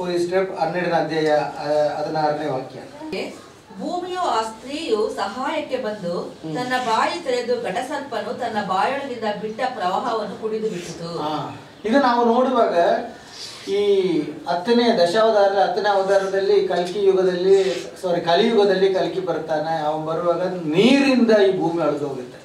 Step ಹನ್ನೆರಡನೇ ಅಧ್ಯಾಯ ಆ, ಹದಿನಾರನೇ ವಾಕ್ಯ ಭೂಮಿಯು ಆ ಸ್ತ್ರೀಯು ಸಹಾಯಕ್ಕೆ ಬಂದು ತನ್ನ ಬಾಯಿ ತೆರೆದು ಘಟಸರ್ಪನು ತನ್ನ ಬಾಯೊಳಗಿಂದ ಬಿಟ್ಟ ಪ್ರವಾಹವನ್ನು ಕುಡಿದು ಬಿಟ್ಟಿತು ಆ, ಇದು ನಾವು ನೋಡುವಾಗ ಈ ಹತ್ತನೇ ದಶಾವತಾರ ಹತ್ತನೇ ಅವತಾರದಲ್ಲಿ ಕಲ್ಕಿ ಯುಗದಲ್ಲಿ ಸಾರಿ ಕಲಿಯುಗದಲ್ಲಿ ಕಲ್ಕಿ ಬರ್ತಾನೆ ಅವನು ಬರುವಾಗ ನೀರಿಂದ ಈ ಭೂಮಿ ಅಳಿದು ಹೋಗುತ್ತೆ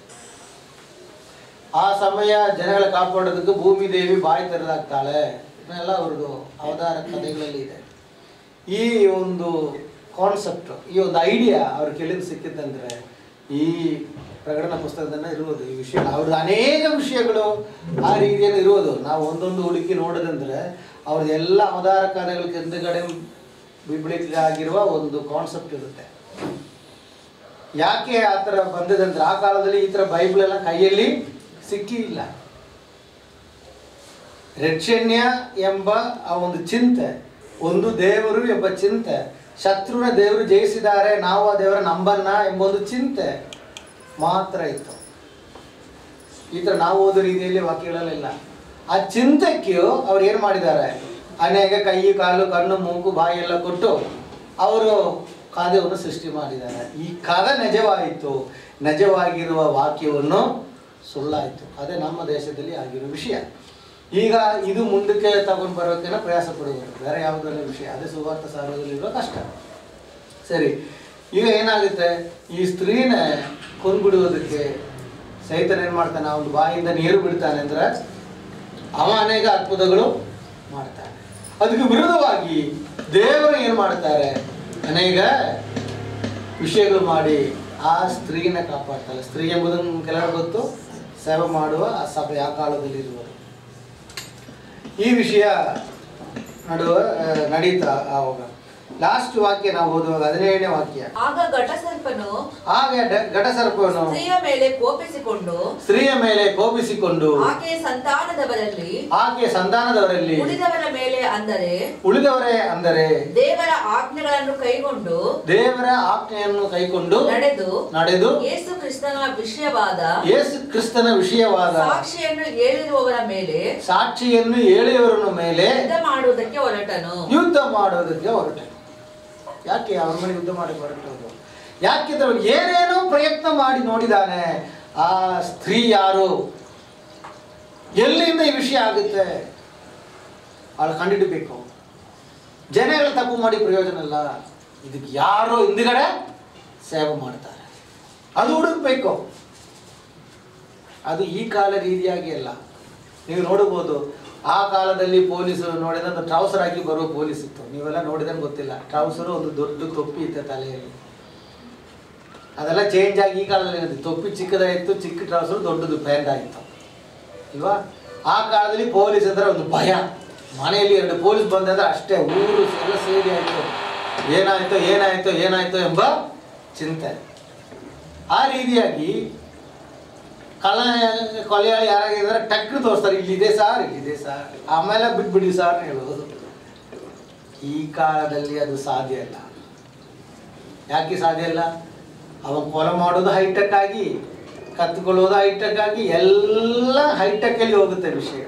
ಆ ಸಮಯ ಜನಗಳ ಕಾಪಾಡೋದಕ್ಕೆ ಭೂಮಿ ದೇವಿ ಬಾಯಿ ತೆರೆದಾಗ್ತಾಳೆ ಇದನ್ನೆಲ್ಲ ಅವ್ರದ್ದು ಅವತಾರ ಕಥೆಗಳಲ್ಲಿ ಇದೆ ಈ ಒಂದು ಕಾನ್ಸೆಪ್ಟ್ ಈ ಒಂದು ಐಡಿಯಾ ಅವ್ರ ಕೆಳಗೆ ಸಿಕ್ಕಿತ್ತಂದ್ರೆ ಈ ಪ್ರಕಟಣಾ ಪುಸ್ತಕದನ್ನ ಇರುವುದು ಈ ವಿಷಯ ಅವ್ರದ್ದು ಅನೇಕ ವಿಷಯಗಳು ಆ ರೀತಿಯಲ್ಲಿ ಇರುವುದು ನಾವು ಒಂದೊಂದು ಹುಡುಕಿ ನೋಡೋದಂದ್ರೆ ಅವ್ರದ್ದು ಎಲ್ಲ ಅವತಾರ ಕಥೆಗಳ ಹಿಂದುಗಡೆ ಬಿಬ್ಳಿಕಾಗಿರುವ ಒಂದು ಕಾನ್ಸೆಪ್ಟ್ ಇರುತ್ತೆ ಯಾಕೆ ಆ ಥರ ಬಂದಿದೆ ಆ ಕಾಲದಲ್ಲಿ ಈ ಥರ ಬೈಬಲ್ ಎಲ್ಲ ಕೈಯಲ್ಲಿ ಸಿಕ್ಕಿಲ್ಲ ರಕ್ಷಣ್ಯ ಎಂಬ ಆ ಒಂದು ಚಿಂತೆ ಒಂದು ದೇವರು ಎಂಬ ಚಿಂತೆ ಶತ್ರುನ ದೇವರು ಜಯಿಸಿದ್ದಾರೆ ನಾವು ಆ ದೇವರ ನಂಬನ್ನ ಎಂಬ ಒಂದು ಚಿಂತೆ ಮಾತ್ರ ಇತ್ತು ಈ ಥರ ನಾವು ಓದೋ ರೀತಿಯಲ್ಲಿ ವಾಕ್ಯಗಳಲ್ಲಿಲ್ಲ ಆ ಚಿಂತಕ್ಕೆ ಅವ್ರು ಏನು ಮಾಡಿದ್ದಾರೆ ಅನೇಕ ಕೈ ಕಾಲು ಕಣ್ಣು ಮೂಗು ಬಾಯಿ ಎಲ್ಲ ಕೊಟ್ಟು ಅವರು ಕಾವ್ಯವನ್ನು ಸೃಷ್ಟಿ ಮಾಡಿದ್ದಾರೆ ಈ ಕಥೆ ನಿಜವಾಯಿತು ನಿಜವಾಗಿರುವ ವಾಕ್ಯವನ್ನು ಸುಳ್ಳಾಯಿತು ಅದೇ ನಮ್ಮ ದೇಶದಲ್ಲಿ ಆಗಿರೋ ವಿಷಯ ಈಗ ಇದು ಮುಂದಕ್ಕೆ ತಗೊಂಡು ಬರೋಕ್ಕೇನೋ ಪ್ರಯಾಸ ಪಡುವುದು ಬೇರೆ ಯಾವುದರ ವಿಷಯ ಅದೇ ಸುವಾರ್ಥ ಸಾರೋದ್ರಲ್ಲಿರೋ ಕಷ್ಟ ಸರಿ ಈಗ ಏನಾಗುತ್ತೆ ಈ ಸ್ತ್ರೀನ ಕೊಂದ್ಬಿಡುವುದಕ್ಕೆ ಸೈತನ್ ಏನು ಮಾಡ್ತಾನೆ ಅವನ ಬಾಯಿಂದ ನೀರು ಬಿಡ್ತಾನೆ ಅಂದ್ರೆ ಅವ ಅನೇಕ ಅದ್ಭುತಗಳು ಮಾಡ್ತಾನೆ ಅದಕ್ಕೆ ವಿರುದ್ಧವಾಗಿ ದೇವರು ಏನು ಮಾಡ್ತಾರೆ ಅನೇಕ ವಿಷಯಗಳು ಮಾಡಿ ಆ ಸ್ತ್ರೀನ ಕಾಪಾಡ್ತಾರೆ ಸ್ತ್ರೀ ಎಂಬುದನ್ನು ಕೆಲವರು ಗೊತ್ತು ಸೇವೆ ಮಾಡುವ ಆ ಸಭೆ ಆ ಕಾಲದಲ್ಲಿ ಇರುವರು ಈ ವಿಷಯ ನಡುವ ಆ, ನಡೀತಾ ಆವಾಗ ಲಾಸ್ಟ್ ವಾಕ್ಯ ನಾವು ಓದುವಾಗ ಹದಿನೇಳನೇ ವಾಕ್ಯ ಆಗ ಘಟಸರ್ಪನು ಆಗ ಡ- ಘಟಸರ್ಪನು ಸ್ತ್ರೀಯ ಮೇಲೆ ಕೋಪಿಸಿಕೊಂಡು ಸ್ತ್ರೀಯ ಮೇಲೆ ಕೋಪಿಸಿಕೊಂಡು ಆಕೆಯ ಸಂತಾನದವರಲ್ಲಿ ಆಕೆಯ ಸಂತಾನದವರಲ್ಲಿ ಉಳಿದವರ ಮೇಲೆ ಅಂದರೆ ಉಳಿದವರೇ ಅಂದರೆ ದೇವರ ಆಜ್ಞೆಗಳನ್ನು ಕೈಗೊಂಡು ದೇವರ ಆಜ್ಞೆಯನ್ನು ಕೈಕೊಂಡು ನಡೆದು ನಡೆದು ಯೇಸು ಕ್ರಿಸ್ತನ ವಿಷಯವಾದ ಯೇಸು ಕ್ರಿಸ್ತನ ವಿಷಯವಾದ ಸಾಕ್ಷಿಯನ್ನು ಹೇಳಿರುವವರ ಮೇಲೆ ಸಾಕ್ಷಿಯನ್ನು ಹೇಳಿಯವರನ್ನು ಮೇಲೆ ಯುದ್ಧ ಮಾಡುವುದಕ್ಕೆ ಹೊರಟನು ಯುದ್ಧ ಮಾಡೋದಕ್ಕೆ ಹೊರಟ ಯಾಕೆ ಅವ್ರ ಮೇಲೆ ಯುದ್ಧ ಮಾಡಿ ಹೊರಟೋದು ಯಾಕೆ ಅವ್ರು ಏನೇನೋ ಪ್ರಯತ್ನ ಮಾಡಿ ನೋಡಿದಾನೆ ಆ ಸ್ತ್ರೀ ಯಾರು ಎಲ್ಲಿಂದ ಈ ವಿಷಯ ಆಗುತ್ತೆ ಅವಳು ಕಂಡಿಡಬೇಕು ಜನಗಳು ತಪ್ಪು ಮಾಡಿ ಪ್ರಯೋಜನ ಇಲ್ಲ ಇದಕ್ಕೆ ಯಾರೋ ಹಿಂದ್ಗಡೆ ಸೇವೆ ಮಾಡ್ತಾರೆ ಅದು ಹುಡುಕ್ಬೇಕು ಅದು ಈ ಕಾಲ ರೀತಿಯಾಗಿ ಅಲ್ಲ ನೀವು ನೋಡಬಹುದು ಆ ಕಾಲದಲ್ಲಿ ಪೊಲೀಸರು ನೋಡಿದ್ರೆ ಟ್ರೌಸರ್ ಹಾಕಿ ಬರೋ ಪೊಲೀಸ್ ಇತ್ತು ನೀವೆಲ್ಲ ನೋಡಿದಂಗೆ ಗೊತ್ತಿಲ್ಲ ಟ್ರೌಸರು ಒಂದು ದೊಡ್ಡ ತೊಪ್ಪಿ ಇತ್ತು ತಲೆಯಲ್ಲಿ ಅದೆಲ್ಲ ಚೇಂಜ್ ಆಗಿ ಈ ಕಾಲದಲ್ಲಿ ಇರುತ್ತೆ ತೊಪ್ಪಿ ಚಿಕ್ಕದಾಯಿತು ಚಿಕ್ಕ ಟ್ರೌಸರ್ ದೊಡ್ಡದು ಪ್ಯಾಂಟ್ ಆಯಿತು ಇಲ್ವಾ ಆ ಕಾಲದಲ್ಲಿ ಪೊಲೀಸ್ ಅಂದ್ರೆ ಒಂದು ಭಯ ಮನೆಯಲ್ಲಿ ಎರಡು ಪೊಲೀಸ್ ಬಂದಂದ್ರೆ ಅಷ್ಟೇ ಊರು ಎಲ್ಲ ಸೇರಿ ಆಯಿತು ಏನಾಯ್ತು ಏನಾಯ್ತು ಏನಾಯ್ತು ಎಂಬ ಚಿಂತೆ ಆ ರೀತಿಯಾಗಿ ಕಳ್ಳ ಕೊಲೆಯಾಳಿ ಯಾರಾಗಿದ್ದಾರೆ ಟಕ್ಕು ತೋರಿಸ್ತಾರೆ ಇಲ್ಲಿದೆ ಸಾರ್ ಇಲ್ಲಿದೆ ಸಾರ್ ಆಮೇಲೆ ಬಿಟ್ಬಿಡಿ ಸಾರ್ ಅಂತ ಹೇಳೋದು ಈ ಕಾಲದಲ್ಲಿ ಅದು ಸಾಧ್ಯ ಇಲ್ಲ ಯಾಕೆ ಸಾಧ್ಯ ಇಲ್ಲ ಅವನ್ ಕೊಲೆ ಮಾಡೋದು ಹೈಟೆಕ್ ಆಗಿ ಕತ್ಕೊಳ್ಳೋದು ಹೈಟೆಕ್ ಆಗಿ ಎಲ್ಲ ಹೈಟೆಕ್ ಅಲ್ಲಿ ಹೋಗುತ್ತೆ ವಿಷಯ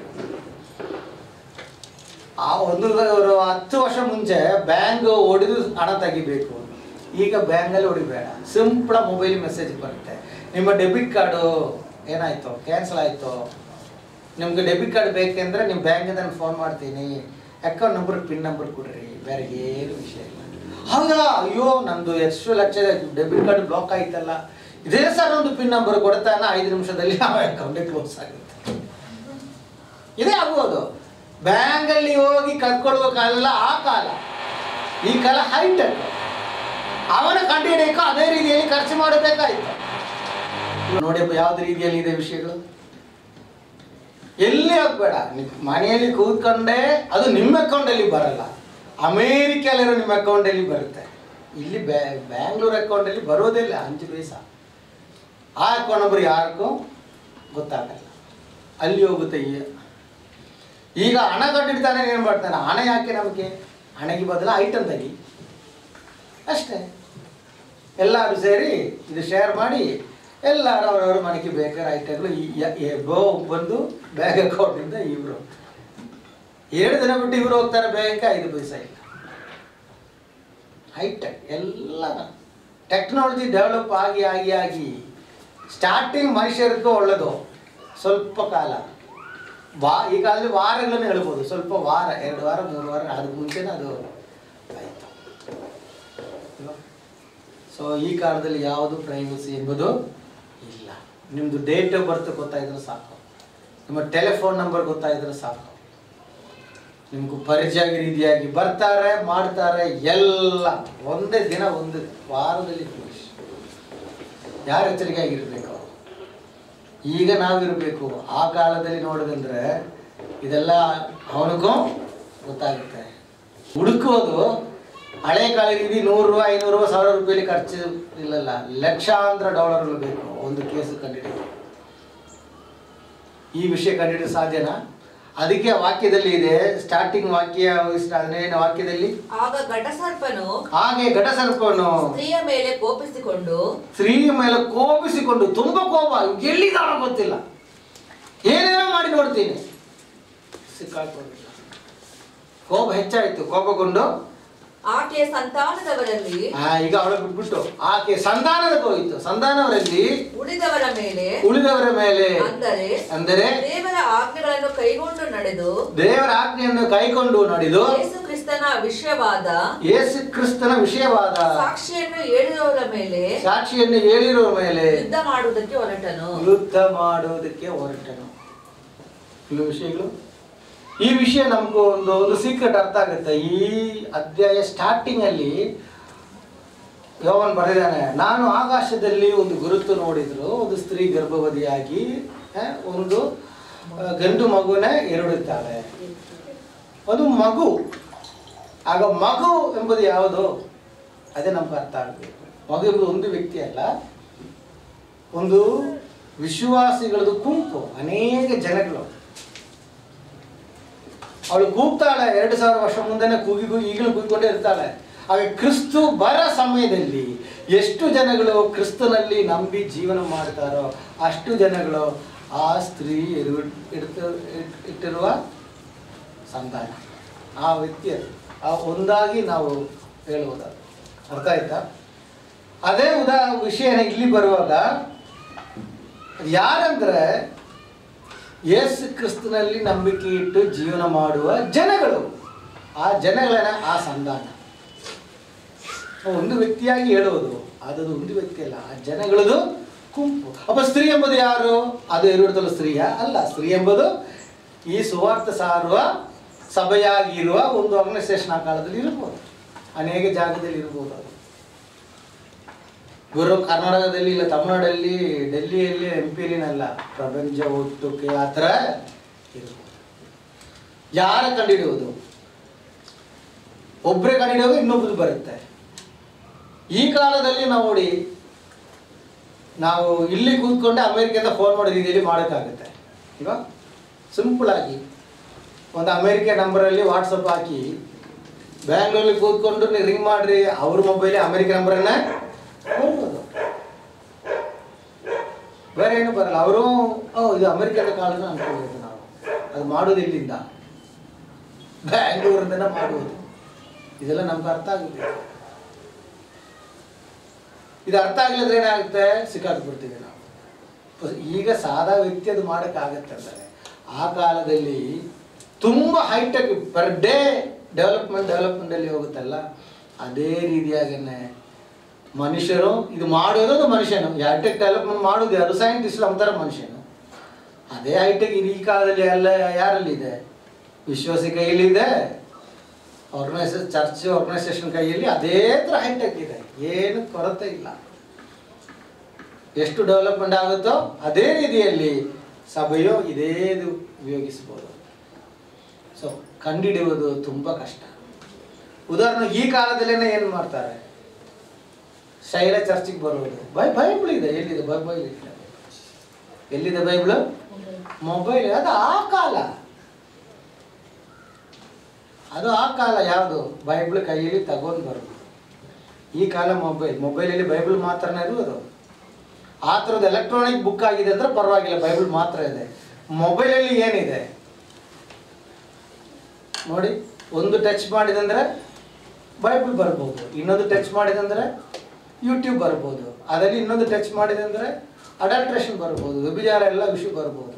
ಆ ಒಂದು ಒಂದು ಹತ್ತು ವರ್ಷ ಮುಂಚೆ ಬ್ಯಾಂಕ್ ಹೊಡೆದು ಹಣ ತೆಗಿಬೇಕು ಈಗ ಬ್ಯಾಂಕಲ್ಲಿ ಹೊಡಿಬೇಡ ಸಿಂಪಳ ಮೊಬೈಲ್ ಮೆಸೇಜ್ ಬರುತ್ತೆ ನಿಮ್ಮ ಡೆಬಿಟ್ ಕಾರ್ಡು ಏನಾಯ್ತು ಕ್ಯಾನ್ಸಲ್ ಆಯಿತು ನಿಮ್ಗೆ ಡೆಬಿಟ್ ಕಾರ್ಡ್ ಬೇಕೆಂದ್ರೆ ನಿಮ್ಮ ಬ್ಯಾಂಕಿಂದ ನಾನು ಫೋನ್ ಮಾಡ್ತೀನಿ ಅಕೌಂಟ್ ನಂಬರ್ ಪಿನ್ ನಂಬರ್ ಕೊಡ್ರಿ ಬೇರೆ ಏನು ವಿಷಯ ಇಲ್ಲ ಹೌದಾ ಅಯ್ಯೋ ನಂದು ಎಷ್ಟು ಲಕ್ಷ ಡೆಬಿಟ್ ಕಾರ್ಡ್ ಬ್ಲಾಕ್ ಆಯ್ತಲ್ಲ ಇದೇ ಸರ್ ಒಂದು ಪಿನ್ ನಂಬರ್ ಕೊಡ್ತಾನ ಐದು ನಿಮಿಷದಲ್ಲಿ ನಾವು ಅಕೌಂಟೇ ಕ್ಲೋಸ್ ಆಗುತ್ತೆ ಇದೇ ಆಗ್ಬೋದು ಬ್ಯಾಂಕಲ್ಲಿ ಹೋಗಿ ಕರ್ಕೊಳ್ಳುವ ಕಾಲ ಆ ಕಾಲ ಈ ಕಾಲ ಹೈಟೆಕ್ ಅವನ ಕಂಡುಹಿಡಿಯಕ್ಕೂ ಅದೇ ರೀತಿಯಲ್ಲಿ ಖರ್ಚು ಮಾಡಬೇಕಾಯ್ತು ನೋಡಿ ಯಾವ್ದು ರೀತಿಯಲ್ಲಿ ಇದೆ ವಿಷಯಗಳು ಎಲ್ಲಿ ಹೋಗ್ಬೇಡ ನಿ- ಮನೆಯಲ್ಲಿ ಕೂತ್ಕೊಂಡೇ ಅದು ನಿಮ್ಮ ಅಕೌಂಟಲ್ಲಿ ಬರಲ್ಲ ಅಮೇರಿಕಲ್ಲಿರೋ ನಿಮ್ಮ ಅಕೌಂಟಲ್ಲಿ ಬರುತ್ತೆ ಇಲ್ಲಿ ಬ್ಯಾ ಬ್ಯಾಂಗ್ಳೂರ್ ಅಕೌಂಟಲ್ಲಿ ಬರೋದಿಲ್ಲ ಅಂಚು ಪೈಸ ಆ ಅಕೌಂಟ್ ನಂಬರ್ ಯಾರಿಗೂ ಗೊತ್ತಾಗಲ್ಲ ಅಲ್ಲಿ ಹೋಗುತ್ತೆ ಈ ಈಗ ಹಣ ಕಂಡಿಡ್ತಾನೆ ಏನು ಮಾಡ್ತಾನೆ ಹಣ ಯಾಕೆ ನಮಗೆ ಹಣಗೆ ಬದಲು ಐಟಮ್ ತೆಗಿ ಅಷ್ಟೇ ಎಲ್ಲರೂ ಸೇರಿ ಇದು ಶೇರ್ ಮಾಡಿ ಎಲ್ಲರೂ ಅವರವ್ರ ಮನೆಗೆ ಬೇಕಾದ ಐಟಮ್ಗಳು ಈ ಯ- ಎಬ್ಬೋ ಬಂದು ಬ್ಯಾಂಕ್ ಅಕೌಂಟಿಂದ ಇವರು ಎರಡು ದಿನ ಬಿಟ್ಟು ಇವರು ಹೋಗ್ತಾರೆ ಬ್ಯಾಂಕ್ ಐದು ಪೈಸಾ ಇಲ್ಲ ಹೈಟೆಕ್ ಎಲ್ಲ ಟೆಕ್ನಾಲಜಿ ಡೆವಲಪ್ ಆಗಿ ಆಗಿ ಆಗಿ ಸ್ಟಾರ್ಟಿಂಗ್ ಮನುಷ್ಯರಿಗೂ ಒಳ್ಳೆಯದು ಸ್ವಲ್ಪ ಕಾಲ ವಾ ಈ ಕಾಲದಲ್ಲಿ ವಾರಗಳನ್ನು ಹೇಳ್ಬೋದು ಸ್ವಲ್ಪ ವಾರ ಎರಡು ವಾರ ಮೂರು ವಾರ ಅದಕ್ಕೆ ಮುಂಚೆನೇ ಅದು ಆಯಿತು ಸೊ ಈ ಕಾಲದಲ್ಲಿ ಯಾವುದು ಪ್ರೈವಸಿ ಎಂಬುದು ಇಲ್ಲ ನಿಮ್ಮದು ಡೇಟ್ ಆಫ್ ಬರ್ತ್ ಗೊತ್ತಾಯಿದ್ರೆ ಸಾಕು ನಿಮ್ಮ ಟೆಲಿಫೋನ್ ನಂಬರ್ ಗೊತ್ತಾಯಿದ್ರೆ ಸಾಕು ನಿಮ್ಗೆ ಪರಿಚಯ ರೀತಿಯಾಗಿ ಬರ್ತಾರೆ ಮಾಡ್ತಾರೆ ಎಲ್ಲ ಒಂದೇ ದಿನ ಒಂದು ವಾರದಲ್ಲಿ ಫಿನಿಶ್ ಯಾರು ಎಚ್ಚರಿಕೆ ಆಗಿರ್ಬೇಕು ಈಗ ನಾವಿರಬೇಕು ಆ ಕಾಲದಲ್ಲಿ ನೋಡೋದಂದ್ರೆ ಇದೆಲ್ಲ ಅವನಿಗೂ ಗೊತ್ತಾಗುತ್ತೆ ಹುಡುಕೋದು ಹಳೆ ಕಾಲದಲ್ಲಿ ನೂರು ರೂಪಾಯಿ ಐನೂರು ರೂಪಾಯಿ ಸಾವಿರ ರೂಪಾಯಿ ಖರ್ಚು ಇಲ್ಲಲ್ಲ ಲಕ್ಷಾಂತರ ಡಾಲರ್ಗಳು ಬೇಕು ಒಂದು ಕೇಸು ಕಂಡಿಡಿಯೋದು ಈ ವಿಷಯ ಕಂಡಿಡಿದ್ರೆ ಸಾಧ್ಯನಾ ಅದಕ್ಕೆ ವಾಕ್ಯದಲ್ಲಿ ಇದೆ ಸ್ಟಾರ್ಟಿಂಗ್ ವಾಕ್ಯ ಹದಿನೈದನೇ ವಾಕ್ಯದಲ್ಲಿ ಆಗ ಘಟಸರ್ಪನು ಹಾಗೆ ಘಟಸರ್ಪನು ಸ್ತ್ರೀಯ ಮೇಲೆ ಕೋಪಿಸಿಕೊಂಡು ಸ್ತ್ರೀ ಮೇಲೆ ಕೋಪಿಸಿಕೊಂಡು ತುಂಬಾ ಕೋಪ ಎಲ್ಲಿದ್ದಾರೋ ಗೊತ್ತಿಲ್ಲ ಏನೇನೋ ಮಾಡಿ ನೋಡ್ತೀನಿ ಸಿಕ್ಕಾಕೊಂಡಿಲ್ಲ ಕೋಪ ಹೆಚ್ಚಾಯಿತು ಕೋಪಗೊಂಡು ಆಕೆಯ ಸಂತಾನದವರಲ್ಲಿ ಆ, ಈಗ ಅವಳ ಬಿಟ್ಬಿಟ್ಟು ಆಕೆ ಸಂಧಾನದ ಹೋಯಿತು ಸಂಧಾನವರಲ್ಲಿ ಉಳಿದವರ ಮೇಲೆ ಉಳಿದವರ ಮೇಲೆ ಅಂದರೆ ಅಂದರೆ ದೇವರ ಆಜ್ಞೆಗಳನ್ನು ಕೈಗೊಂಡು ನಡೆದು ದೇವರ ಆಜ್ಞೆಯನ್ನು ಕೈಕೊಂಡು ನಡೆದು ಯೇಸು ಕ್ರಿಸ್ತನ ವಿಷಯವಾದ ಯೇಸು ಕ್ರಿಸ್ತನ ವಿಷಯವಾದ ಸಾಕ್ಷಿಯನ್ನು ಹೇಳಿದವರ ಮೇಲೆ ಸಾಕ್ಷಿಯನ್ನು ಹೇಳಿರುವ ಮೇಲೆ ಯುದ್ಧ ಮಾಡುವುದಕ್ಕೆ ಹೊರಟನು ಯುದ್ಧ ಮಾಡುವುದಕ್ಕೆ ಹೊರಟನು ಕೆಲವು ವಿಷಯಗಳು ಈ ವಿಷಯ ನಮಗೂ ಒಂದು ಒಂದು ಸೀಕ್ರೆಟ್ ಅರ್ಥ ಆಗುತ್ತೆ ಈ ಅಧ್ಯಾಯ ಸ್ಟಾರ್ಟಿಂಗ್ ಅಲ್ಲಿ ಯೋವನ್ ಬರೆದಿದ್ದಾನೆ ನಾನು ಆಕಾಶದಲ್ಲಿ ಒಂದು ಗುರುತು ನೋಡಿದ್ರು ಒಂದು ಸ್ತ್ರೀ ಗರ್ಭವತಿಯಾಗಿ ಆ, ಒಂದು ಆ, ಗಂಡು ಮಗುನ ಎರಡುತ್ತಾಳೆ ಅದು ಮಗು ಆಗ ಮಗು ಎಂಬುದು ಯಾವುದು ಅದೇ ನಮ್ಗೆ ಅರ್ಥ ಆಗಬೇಕು ಮಗು ಎಂಬುದು ಒಂದು ವ್ಯಕ್ತಿ ಅಲ್ಲ ಒಂದು ವಿಶ್ವಾಸಿಗಳದ್ದು ಗುಂಪು ಅನೇಕ ಜನಗಳು ಅವಳು ಕೂಗ್ತಾಳೆ ಎರಡು ಸಾವಿರ ವರ್ಷ ಮುಂದೆನೆ ಕೂಗಿ ಕೂಗಿ ಈಗಲೂ ಕೂಗಿಕೊಂಡೇ ಇರ್ತಾಳೆ ಹಾಗೆ ಕ್ರಿಸ್ತು ಬರ ಸಮಯದಲ್ಲಿ ಎಷ್ಟು ಜನಗಳು ಕ್ರಿಸ್ತನಲ್ಲಿ ನಂಬಿ ಜೀವನ ಮಾಡ್ತಾರೋ ಅಷ್ಟು ಜನಗಳು ಆ ಸ್ತ್ರೀ ಇರು ಇಡ್ತ ಇಟ್- ಇಟ್ಟಿರುವ ಸಂತಾನ ಆ ವ್ಯಕ್ತಿ ಅದು ಆ ಒಂದಾಗಿ ನಾವು ಹೇಳುವುದು ಅರ್ಥ ಆಯ್ತಾ ಅದೇ ಉದಾ ವಿಷಯನ ಇಲ್ಲಿ ಬರುವಾಗ ಯಾರಂದ್ರೆ ಯೇಸು ಕ್ರಿಸ್ತನಲ್ಲಿ ನಂಬಿಕೆ ಇಟ್ಟು ಜೀವನ ಮಾಡುವ ಜನಗಳು ಆ ಜನಗಳನ್ನ ಆ ಸಂಧಾನ ಒಂದು ವ್ಯಕ್ತಿಯಾಗಿ ಹೇಳುವುದು ಅದು ಒಂದು ವ್ಯಕ್ತಿ ಅಲ್ಲ ಆ ಜನಗಳದು ಗುಂಪು ಅಪ್ಪ ಸ್ತ್ರೀ ಎಂಬುದು ಯಾರು ಅದು ಇರುತ್ತಲ್ಲ ಸ್ತ್ರೀಯ ಅಲ್ಲ ಸ್ತ್ರೀ ಎಂಬುದು ಈ ಸುವಾರ್ಥ ಸಾರುವ ಸಭೆಯಾಗಿರುವ ಒಂದು ಆರ್ಗನೈಸೇಷನ್ ಆ ಕಾಲದಲ್ಲಿ ಇರ್ಬೋದು ಅನೇಕ ಜಾಗದಲ್ಲಿ ಇರ್ಬೋದು ಅದು ಗುರು ಕರ್ನಾಟಕದಲ್ಲಿ ಇಲ್ಲ ತಮಿಳುನಾಡಲ್ಲಿ ಡೆಲ್ಲಿಯಲ್ಲಿ ಎಂ ಪಿಲಿನಲ್ಲ ಪ್ರಪಂಚ ಒಟ್ಟುಕ್ಕೆ ಆ ಥರ ಇರ್ಬೋದು ಯಾರ ಕಂಡುಹಿಡಿಯೋದು ಒಬ್ಬರೇ ಕಂಡುಹಿಡಿಯೋದು ಇನ್ನೊಬ್ರು ಬರುತ್ತೆ ಈ ಕಾಲದಲ್ಲಿ ನಾವು ನೋಡಿ ನಾವು ಇಲ್ಲಿ ಕೂತ್ಕೊಂಡು ಅಮೇರಿಕೆಯಿಂದ ಫೋನ್ ಮಾಡೋ ರೀತಿಯಲ್ಲಿ ಮಾಡೋಕ್ಕಾಗುತ್ತೆ ಈಗ ಸಿಂಪಲ್ ಆಗಿ ಒಂದು ಅಮೇರಿಕ ನಂಬರಲ್ಲಿ ವಾಟ್ಸಪ್ ಹಾಕಿ ಬ್ಯಾಂಗ್ಳೂರಲ್ಲಿ ಕೂತ್ಕೊಂಡು ನೀವು ರಿಂಗ್ ಮಾಡ್ರಿ ಅವ್ರ ಮೊಬೈಲ್ ಅಮೇರಿಕ ನಂಬರನ್ನ ನೋಡ್ಬೋದು ಬೇರೆ ಏನು ಬರಲ್ಲ ಅವರು ಓ ಇದು ಅಮೇರಿಕದ ಕಾಲದ ಅನ್ಕೊಂಡಿದ್ದು ನಾವು ಅದು ಮಾಡೋದು ಇಲ್ಲಿಂದ ಬ್ಯಾಂಗ್ಳೂರಿಂದನೇ ಮಾಡುವುದು ಇದೆಲ್ಲ ನಮ್ಗೆ ಅರ್ಥ ಆಗುತ್ತೆ ಇದು ಅರ್ಥ ಆಗ್ಲಿದ್ರೆ ಏನಾಗುತ್ತೆ ಸಿಕ್ಕಾಕ್ಬಿಡ್ತೀವಿ ನಾವು ಈಗ ಸಾದಾ ವ್ಯಕ್ತಿ ಅದು ಮಾಡೋಕ್ಕಾಗತ್ತೆ ಅಂತಾರೆ ಆ ಕಾಲದಲ್ಲಿ ತುಂಬ ಹೈಟೆಕ್ ಪರ್ ಡೇ ಡೆವಲಪ್ಮೆಂಟ್ ಡೆವಲಪ್ಮೆಂಟಲ್ಲಿ ಹೋಗುತ್ತಲ್ಲ ಅದೇ ರೀತಿಯಾಗನೆ ಮನುಷ್ಯರು ಇದು ಮಾಡೋದು ಒಂದು ಮನುಷ್ಯನು ಹೈಟೆಕ್ ಡೆವಲಪ್ಮೆಂಟ್ ಮಾಡೋದು ಯಾರು ಸೈಂಟಿಸ್ಟ್ ಅಂತಾರೆ ಮನುಷ್ಯನು ಅದೇ ಹೈಟೆಕ್ ಈ ಕಾಲದಲ್ಲಿ ಎಲ್ಲ ಯಾರಲ್ಲಿದೆ ವಿಶ್ವಾಸಿ ಕೈಯಲ್ಲಿದೆ ಆರ್ಗನೈಸೇಷನ್ ಚರ್ಚ್ ಆರ್ಗನೈಸೇಷನ್ ಕೈಯಲ್ಲಿ ಅದೇ ಥರ ಹೈಟೆಕ್ ಇದೆ ಏನು ಕೊರತೆ ಇಲ್ಲ ಎಷ್ಟು ಡೆವಲಪ್ಮೆಂಟ್ ಆಗುತ್ತೋ ಅದೇ ರೀತಿಯಲ್ಲಿ ಸಭೆಯು ಇದೇ ಇದು ಉಪಯೋಗಿಸ್ಬೋದು ಸೊ ಕಂಡುಹಿಡಿಯುವುದು ತುಂಬ ಕಷ್ಟ ಉದಾಹರಣೆ ಈ ಕಾಲದಲ್ಲೇನೆ ಏನು ಮಾಡ್ತಾರೆ ಶೈಲ ಚರ್ಚಿಗೆ ಬರುವುದು ಬೈ ಬೈಬಲ್ ಇದೆ ಎಲ್ಲಿದೆ ಬೈಬಲ್ ಇದೆ ಎಲ್ಲಿದೆ ಬೈಬಲ್ ಮೊಬೈಲ್ ಅದು ಆ ಕಾಲ ಅದು ಆ ಕಾಲ ಯಾವುದು ಬೈಬಲ್ ಕೈಯಲ್ಲಿ ತಗೊಂಡು ಬರೋದು ಈ ಕಾಲ ಮೊಬೈಲ್ ಮೊಬೈಲಲ್ಲಿ ಬೈಬಲ್ ಮಾತ್ರನೇ ಇರುವುದು ಆ ಥರದ್ದು ಎಲೆಕ್ಟ್ರಾನಿಕ್ ಬುಕ್ ಆಗಿದೆ ಅಂದ್ರೆ ಪರವಾಗಿಲ್ಲ ಬೈಬಲ್ ಮಾತ್ರ ಇದೆ ಮೊಬೈಲಲ್ಲಿ ಏನಿದೆ ನೋಡಿ ಒಂದು ಟಚ್ ಮಾಡಿದಂದ್ರೆ ಬೈಬಲ್ ಬರ್ಬೋದು ಇನ್ನೊಂದು ಟಚ್ ಮಾಡಿದಂದ್ರೆ ಯೂಟ್ಯೂಬ್ ಬರ್ಬೋದು ಅದರಲ್ಲಿ ಇನ್ನೊಂದು ಟಚ್ ಮಾಡಿದಂದ್ರೆ ಅಡಲ್ಟ್ರೇಷನ್ ಬರ್ಬೋದು ವ್ಯಭಿಚಾರ ಎಲ್ಲ ವಿಷಯ ಬರ್ಬೋದು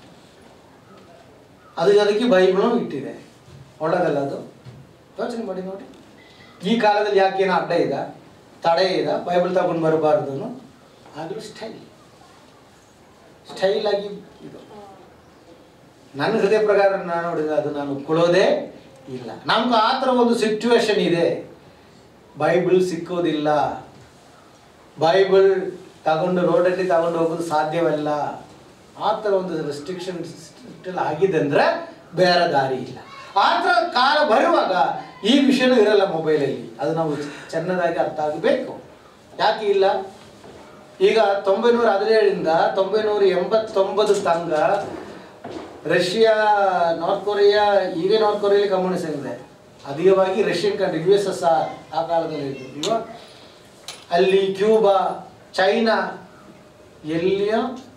ಅದು ಅದಕ್ಕೆ ಬೈಬಲ್ ಇಟ್ಟಿದೆ ಒಳ್ಳೆದಲ್ಲ ಅದು ಯೋಚನೆ ಮಾಡಿ ನೋಡಿ ಈ ಕಾಲದಲ್ಲಿ ಯಾಕೇನು ಅಡ್ಡ ಇದೆ ತಡೆ ಇದೆ ಬೈಬಲ್ ತಗೊಂಡು ಬರಬಾರ್ದು ಆದರೂ ಸ್ಟೈಲ್ ಸ್ಟೈಲ್ ಆಗಿ ಇದು ನನ್ನ ಹೃದಯ ಪ್ರಕಾರ ನಾನು ನೋಡಿದ್ರೆ ಅದು ನಾನು ಒಪ್ಕೊಳ್ಳೋದೇ ಇಲ್ಲ ನಮ್ಗೆ ಆ ಥರ ಒಂದು ಸಿಚುವೇಶನ್ ಇದೆ ಬೈಬಲ್ ಸಿಕ್ಕೋದಿಲ್ಲ ಬೈಬಲ್ ತಗೊಂಡು ರೋಡಲ್ಲಿ ತಗೊಂಡು ಹೋಗೋದು ಸಾಧ್ಯವಲ್ಲ ಆ ಥರ ಒಂದು ರೆಸ್ಟ್ರಿಕ್ಷನ್ ಆಗಿದೆ ಅಂದರೆ ಬೇರೆ ದಾರಿ ಇಲ್ಲ ಆ ಥರ ಕಾಲ ಬರುವಾಗ ಈ ವಿಷಯನೂ ಇರಲ್ಲ ಮೊಬೈಲಲ್ಲಿ ಅದು ನಾವು ಚೆನ್ನಾಗಿ ಅರ್ಥ ಆಗಬೇಕು ಯಾಕೆ ಇಲ್ಲ ಈಗ ತೊಂಬೈನೂರ ಹದಿನೇಳರಿಂದ ತೊಂಬೈನೂರ ಎಂಬತ್ತೊಂಬತ್ತು ತನಕ ರಷ್ಯಾ ನಾರ್ತ್ ಕೊರಿಯಾ ಈಗ ನಾರ್ತ್ ಕೊರಿಯಲ್ಲಿ ಕಮ್ಯುನಿಸಮ್ ಇದೆ ಅಧಿಕವಾಗಿ Russian country U S S R ಆ ಕಾಲದಲ್ಲಿ ಇತ್ತು ಇಲ್ವಾ ಅಲ್ಲಿ ಕ್ಯೂಬಾ ಚೈನಾ ಎಲ್ಲಿಯ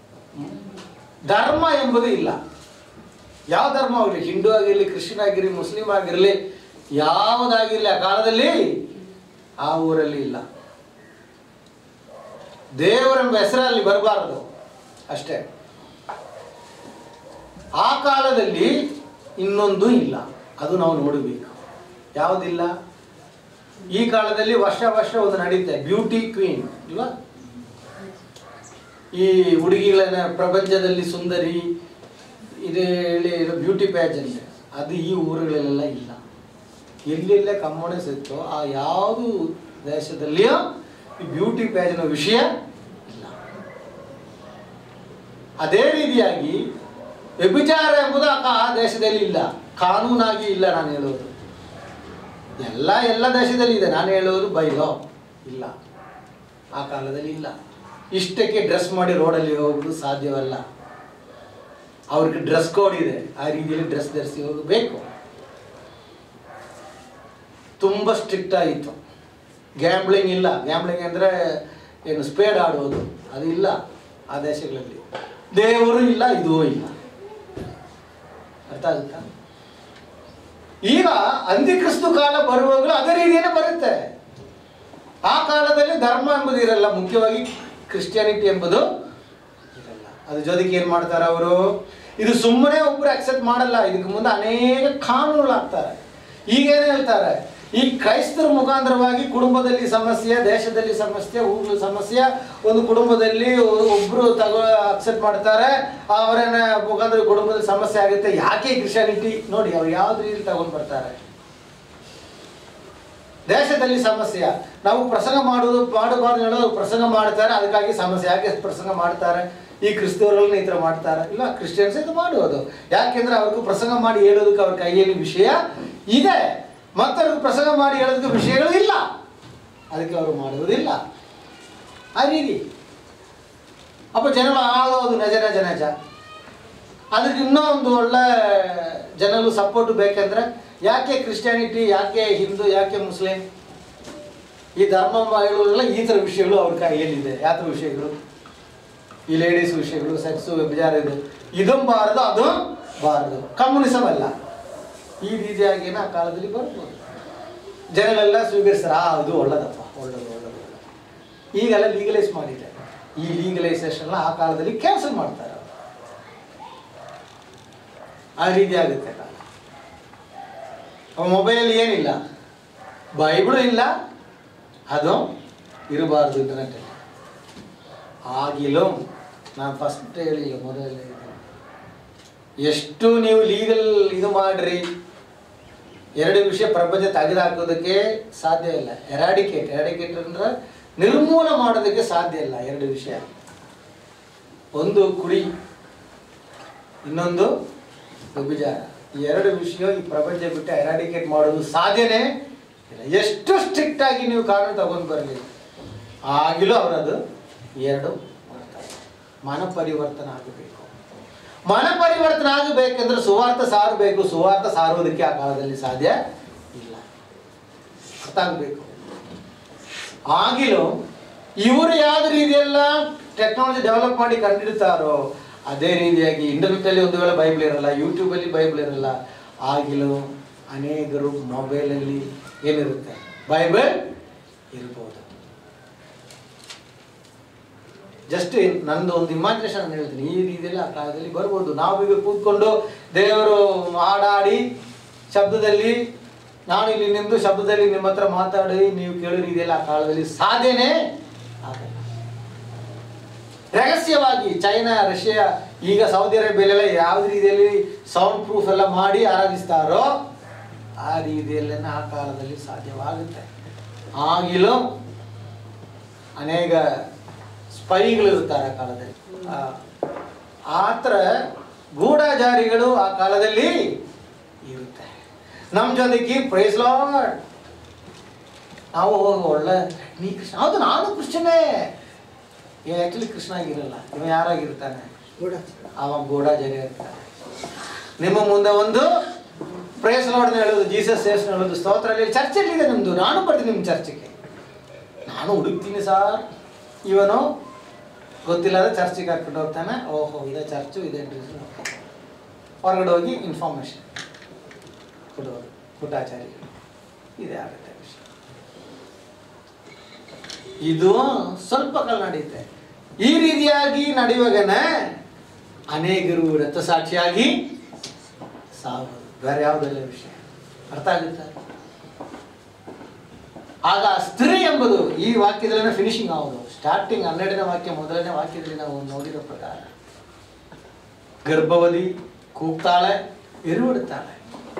ಧರ್ಮ ಎಂಬುದು ಇಲ್ಲ ಯಾವ ಧರ್ಮ ಆಗಲಿ ಹಿಂದೂ ಆಗಿರಲಿ ಕ್ರಿಶ್ಚಿಯನ್ ಆಗಿರಲಿ ಮುಸ್ಲಿಂ ಆಗಿರಲಿ ಯಾವುದಾಗಿರಲಿ ಆ ಕಾಲದಲ್ಲಿ ಆ ಊರಲ್ಲಿ ಇಲ್ಲ ದೇವರೆಂಬ ಹೆಸರಲ್ಲಿ ಬರಬಾರದು ಅಷ್ಟೇ ಆ ಕಾಲದಲ್ಲಿ ಇನ್ನೊಂದು ಇಲ್ಲ ಅದು ನಾವು ನೋಡಬೇಕು ಯಾವುದಿಲ್ಲ ಈ ಕಾಲದಲ್ಲಿ ವರ್ಷ ವರ್ಷ ಒಂದು ನಡೀತೆ ಬ್ಯೂಟಿ ಕ್ವೀನ್ ಇಲ್ವಾ ಈ ಹುಡುಗಿಗಳನ್ನ ಪ್ರಪಂಚದಲ್ಲಿ ಸುಂದರಿ ಇದೇ ಹೇಳಿ ಬ್ಯೂಟಿ ಪ್ಯಾಜೆಂಟ್ ಅದು ಈ ಊರುಗಳಲ್ಲೆಲ್ಲ ಇಲ್ಲ ಎಲ್ಲೆಲ್ಲ ಕಮ್ಯುನಿಸ್ ಇತ್ತೋ ಆ ಯಾವುದು ದೇಶದಲ್ಲಿಯೋ ಈ ಬ್ಯೂಟಿ ಪ್ಯಾಜನ ವಿಷಯ ಇಲ್ಲ ಅದೇ ರೀತಿಯಾಗಿ ವ್ಯಭಿಚಾರ ಎಂಬುದು ಆ ಕಾ- ಆ ದೇಶದಲ್ಲಿ ಇಲ್ಲ ಕಾನೂನಾಗಿ ಇಲ್ಲ ನಾನು ಹೇಳೋದು ಎಲ್ಲ ಎಲ್ಲ ದೇಶದಲ್ಲಿ ಇದೆ ನಾನು ಹೇಳೋದು ಬೈಲೋ ಇಲ್ಲ ಆ ಕಾಲದಲ್ಲಿ ಇಲ್ಲ ಇಷ್ಟಕ್ಕೆ ಡ್ರೆಸ್ ಮಾಡಿ ರೋಡಲ್ಲಿ ಹೋಗೋದು ಸಾಧ್ಯವಲ್ಲ ಅವ್ರಿಗೆ ಡ್ರೆಸ್ ಕೋಡ್ ಇದೆ ಆ ರೀತಿಯಲ್ಲಿ ಡ್ರೆಸ್ ಧರಿಸಿ ಹೋಗಬೇಕು ತುಂಬ ಸ್ಟ್ರಿಕ್ಟ್ ಆಯಿತು ಗ್ಯಾಂಬ್ಲಿಂಗ್ ಇಲ್ಲ ಗ್ಯಾಂಬ್ಲಿಂಗ್ ಅಂದರೆ ಏನು ಸ್ಪೇಡ್ ಆಡುವುದು ಅದು ಇಲ್ಲ ಆ ದೇಶಗಳಲ್ಲಿ ದೇವರು ಇಲ್ಲ ಇದೂ ಇಲ್ಲ ಅರ್ಥ ಆಗುತ್ತಾ ಈಗ ಅಂತ್ಯಕ್ರಿಸ್ತು ಕಾಲ ಬರುವಾಗಲೂ ಅದೇ ರೀತಿಯೇ ಬರುತ್ತೆ ಆ ಕಾಲದಲ್ಲಿ ಧರ್ಮ ಎಂಬುದು ಇರಲ್ಲ ಮುಖ್ಯವಾಗಿ ಕ್ರಿಶ್ಚಿಯಾನಿಟಿ ಎಂಬುದು ಇರಲ್ಲ ಅದ್ರ ಜೊತೆಗೆ ಏನು ಮಾಡ್ತಾರೆ ಅವರು ಇದು ಸುಮ್ಮನೆ ಒಬ್ಬರು ಅಕ್ಸೆಪ್ಟ್ ಮಾಡಲ್ಲ ಇದಕ್ಕೆ ಮುಂದೆ ಅನೇಕ ಕಾನೂನುಗಳಾಗ್ತಾರೆ ಈಗೇನು ಹೇಳ್ತಾರೆ ಈ ಕ್ರೈಸ್ತರ ಮುಖಾಂತರವಾಗಿ ಕುಟುಂಬದಲ್ಲಿ ಸಮಸ್ಯೆ ದೇಶದಲ್ಲಿ ಸಮಸ್ಯೆ ಊರು ಸಮಸ್ಯೆ ಒಂದು ಕುಟುಂಬದಲ್ಲಿ ಒಬ್ಬರು ತಗೋ ಅಕ್ಸೆಪ್ಟ್ ಮಾಡ್ತಾರೆ ಅವರನ್ನ ಮುಖಾಂತರ ಕುಟುಂಬದಲ್ಲಿ ಸಮಸ್ಯೆ ಆಗುತ್ತೆ ಯಾಕೆ ಕ್ರಿಶ್ಚಿಯಾನಿಟಿ ನೋಡಿ ಅವ್ರು ಯಾವ್ದು ರೀತಿ ತಗೊಂಡು ಬರ್ತಾರೆ ದೇಶದಲ್ಲಿ ಸಮಸ್ಯೆ ನಾವು ಪ್ರಸಂಗ ಮಾಡುವುದು ಮಾಡಬಾರ್ದು ಹೇಳೋದು ಪ್ರಸಂಗ ಮಾಡ್ತಾರೆ ಅದಕ್ಕಾಗಿ ಸಮಸ್ಯೆ ಯಾಕೆ ಪ್ರಸಂಗ ಮಾಡ್ತಾರೆ ಈ ಕ್ರಿಸ್ತವರೆಲ್ಲ ಈ ಥರ ಮಾಡ್ತಾರೆ ಇಲ್ಲ ಕ್ರಿಶ್ಚಿಯನ್ಸ್ ಇದು ಮಾಡುವುದು ಯಾಕೆಂದ್ರೆ ಅವ್ರಿಗೂ ಪ್ರಸಂಗ ಮಾಡಿ ಹೇಳೋದಕ್ಕೆ ಅವ್ರ ಕೈಯಲ್ಲಿ ವಿಷಯ ಇದೆ ಮತ್ತೆ ಅವ್ರಿಗೆ ಪ್ರಸಂಗ ಮಾಡಿ ಹೇಳೋದಕ್ಕೆ ವಿಷಯಗಳು ಇಲ್ಲ ಅದಕ್ಕೆ ಅವರು ಮಾಡುವುದಿಲ್ಲ ಆ ರೀತಿ ಅಪ್ಪ ಜನಗಳು ಆಗೋದು ನಜ ನಜ ನಜ ಅದಕ್ಕೆ ಇನ್ನೂ ಒಂದು ಒಳ್ಳೆ ಜನರು ಸಪೋರ್ಟ್ ಬೇಕೆಂದ್ರೆ ಯಾಕೆ ಕ್ರಿಶ್ಚಿಯಾನಿಟಿ ಯಾಕೆ ಹಿಂದೂ ಯಾಕೆ ಮುಸ್ಲಿಂ ಈ ಧರ್ಮ ಹೇಳುವುದೆಲ್ಲ ಈ ಥರ ವಿಷಯಗಳು ಅವ್ರ ಕೈಯಲ್ಲಿದೆ ಯಾವ ಥರ ವಿಷಯಗಳು ಈ ಲೇಡೀಸ್ ವಿಷಯಗಳು ಸೆಕ್ಸು ವ್ಯಭಿಚಾರ ಇದು ಇದು ಬಾರದು ಅದು ಬಾರದು ಕಮ್ಯುನಿಸಮ್ ಅಲ್ಲ ಈ ರೀತಿಯಾಗಿ ಆ ಕಾಲದಲ್ಲಿ ಬರ್ಬೋದು ಜನಗಳೆಲ್ಲ ಸ್ವೀಕರಿಸ್ತಾರೆ ಆ ಇದು ಒಳ್ಳೇದಪ್ಪ ಒಳ್ಳೇದು ಒಳ್ಳೇದು ಒಳ್ಳೇದು ಈಗೆಲ್ಲ ಲೀಗಲೈಸ್ ಮಾಡಿದ್ದಾರೆ ಈ ಲೀಗಲೈಸೇಷನ್ ಆ ಕಾಲದಲ್ಲಿ ಕ್ಯಾನ್ಸಲ್ ಮಾಡ್ತಾರೆ ಅವ್ರು. ಆ ರೀತಿ ಆಗುತ್ತೆ ಕಾಲ ಮೊಬೈಲಲ್ಲಿ ಏನಿಲ್ಲ ಬೈಬಳು ಇಲ್ಲ ಅದು ಇರಬಾರ್ದು ಇಂಟರ್ನೆಟ್ಟಲ್ಲಿ ಆಗಿಲೂ ನಾನು ಫಸ್ಟ್ ಹೇಳಿಲ್ಲ ಮೊದಲೇ ಎಷ್ಟು ನೀವು ಲೀಗಲ್ ಇದು ಮಾಡ್ರಿ ಎರಡು ವಿಷಯ ಪ್ರಪಂಚ ತೆಗೆದುಹಾಕೋದಕ್ಕೆ ಸಾಧ್ಯ ಇಲ್ಲ ಎರಾಡಿಕೇಟ್ ಎರಾಡಿಕೇಟ್ ಅಂದ್ರೆ ನಿರ್ಮೂಲ ಮಾಡೋದಕ್ಕೆ ಸಾಧ್ಯ ಇಲ್ಲ ಎರಡು ವಿಷಯ ಒಂದು ಕುಡಿ ಇನ್ನೊಂದು ವ್ಯಭಿಚಾರ ಈ ಎರಡು ವಿಷಯ ಈ ಪ್ರಪಂಚ ಬಿಟ್ಟು ಎರಾಡಿಕೇಟ್ ಮಾಡೋದು ಸಾಧ್ಯನೇ ಇಲ್ಲ ಎಷ್ಟು ಸ್ಟ್ರಿಕ್ಟ್ ಆಗಿ ನೀವು ಕಾನೂನು ತಗೊಂಡು ಬರಲಿ ಆಗಿಲೂ ಅವರದು ಎರಡು ಮಾಡ್ತಾರೆ ಮನ ಪರಿವರ್ತನೆ ಆಗಬೇಕು ಮನ ಪರಿವರ್ತನೆ ಆಗಬೇಕೆಂದ್ರೆ ಸುವಾರ್ಥ ಸಾರಬೇಕು ಸುವಾರ್ಥ ಸಾರುವುದಕ್ಕೆ ಆ ಕಾಲದಲ್ಲಿ ಸಾಧ್ಯ ಇಲ್ಲ ಅರ್ಥ ಆಗಬೇಕು ಆಗಿಲೂ ಇವರು ಯಾವ ರೀತಿಯೆಲ್ಲ ಟೆಕ್ನಾಲಜಿ ಡೆವಲಪ್ ಮಾಡಿ ಕಂಡಿಡ್ತಾರೋ ಅದೇ ರೀತಿಯಾಗಿ ಇಂಟರ್ನೆಟ್ಟಲ್ಲಿ ಒಂದು ವೇಳೆ ಬೈಬಲ್ ಇರಲ್ಲ ಯೂಟ್ಯೂಬಲ್ಲಿ ಬೈಬಲ್ ಇರಲ್ಲ ಆಗಿಲೂ ಅನೇಕರು ಮೊಬೈಲಲ್ಲಿ ಏನಿರುತ್ತೆ ಬೈಬಲ್ ಇರ್ಬೋದು ಜಸ್ಟ್ ನಂದು ಒಂದು ಇಮ್ಯಾಜಿನೇಷನ್ ಹೇಳ್ತೀನಿ ಈ ರೀತಿಯಲ್ಲಿ ಆ ಕಾಲದಲ್ಲಿ ಬರ್ಬೋದು ನಾವೀಗ ಕೂತ್ಕೊಂಡು ದೇವರು ಹಾಡಾಡಿ ಶಬ್ದದಲ್ಲಿ ನಾನು ಇಲ್ಲಿ ನಿಂದು ಶಬ್ದದಲ್ಲಿ ನಿಮ್ಮ ಹತ್ರ ಮಾತಾಡಿ ನೀವು ಕೇಳೋ ರೀತಿಯಲ್ಲಿ ಆ ಕಾಲದಲ್ಲಿ ಸಾಧ್ಯನೇ ಆಗಲ್ಲ ರಹಸ್ಯವಾಗಿ ಚೈನಾ ರಷ್ಯಾ ಈಗ ಸೌದಿ ಅರೇಬಿಯಲ್ಲೆಲ್ಲ ಯಾವ ರೀತಿಯಲ್ಲಿ ಸೌಂಡ್ ಪ್ರೂಫ್ ಎಲ್ಲ ಮಾಡಿ ಆರಾಧಿಸ್ತಾರೋ ಆ ರೀತಿಯಲ್ಲೇ ಆ ಕಾಲದಲ್ಲಿ ಸಾಧ್ಯವಾಗುತ್ತೆ ಆಗಿಲೂ ಅನೇಕ ಸ್ಪೈಗಳು ಇರ್ತಾರೆ ಆ ಕಾಲದಲ್ಲಿ ಆ- ಆ ಥರ ಗೂಢಾಚಾರಿಗಳು ಆ ಕಾಲದಲ್ಲಿ ಇರುತ್ತೆ ನಮ್ಮ ಜೊತೆಗೆ ಪ್ರೈಸ್ ಲಾರ್ಡ್ ನಾವು ಹೋಗಿ ಒಳ್ಳೆ ನೀ ಕೃಷ್ಣ ಹೌದು ನಾನು ಕೃಷ್ಣನೇ ಆ್ಯಕ್ಚುಲಿ ಕೃಷ್ಣ ಆಗಿರಲ್ಲ ಇವ ಯಾರಾಗಿರ್ತಾನೆ ಅವ ಗೂಢಾಚಾರಿ ಇರ್ತಾನೆ ನಿಮ್ಮ ಮುಂದೆ ಒಂದು ಪ್ರೇಸ್ ಲಾರ್ಡ್ನ ಹೇಳೋದು ಜೀಸಸ್ ಸೇಸ್ ಹೇಳೋದು ಸ್ತೋತ್ರ ಹೇಳಿ ಚರ್ಚೆಲ್ಲಿದೆ ನಿಮ್ಮದು ನಾನು ಬರ್ತೀನಿ ನಿಮ್ಮ ಚರ್ಚಿಗೆ ನಾನು ಹುಡುಕ್ತೀನಿ ಸಾರ್ ಇವನು ಗೊತ್ತಿಲ್ಲದ ಚರ್ಚಿಗೆ ಕರ್ಕೊಂಡು ಹೋಗ್ತಾನೆ ಓಹೋ ಇದೇ ಚರ್ಚು ಇದೇ ಡ್ರೆಸ್ ಹೊರಗಡೆ ಹೋಗಿ ಇನ್ಫಾರ್ಮೇಶನ್ ಕೊಡೋದು ಪುಟಾಚಾರಿ ಇದೇ ಆಗುತ್ತೆ ವಿಷಯ ಇದು ಸ್ವಲ್ಪ ಕಾಲ ನಡೆಯುತ್ತೆ ಈ ರೀತಿಯಾಗಿ ನಡೆಯುವಾಗನೇ ಅನೇಕರು ರಕ್ತಸಾಕ್ಷಿಯಾಗಿ ಸಾವುದು ಬೇರೆ ಯಾವುದೆಲ್ಲ ವಿಷಯ ಅರ್ಥ ಆಗುತ್ತಾ ಆಗ ಸ್ತ್ರೀ ಎಂಬುದು ಈ ವಾಕ್ಯದಲ್ಲೇ ಫಿನಿಶಿಂಗ್ ಆಗೋದು ಸ್ಟಾರ್ಟಿಂಗ್ ಹನ್ನೆರಡನೇ ವಾಕ್ಯ ಮೊದಲನೇ ವಾಕ್ಯದಲ್ಲಿ ನಾವು ನೋಡಿರೋ ಪ್ರಕಾರ ಗರ್ಭವತಿ ಕೂಗ್ತಾಳೆ ಎರುಬಿಡುತ್ತಾಳೆ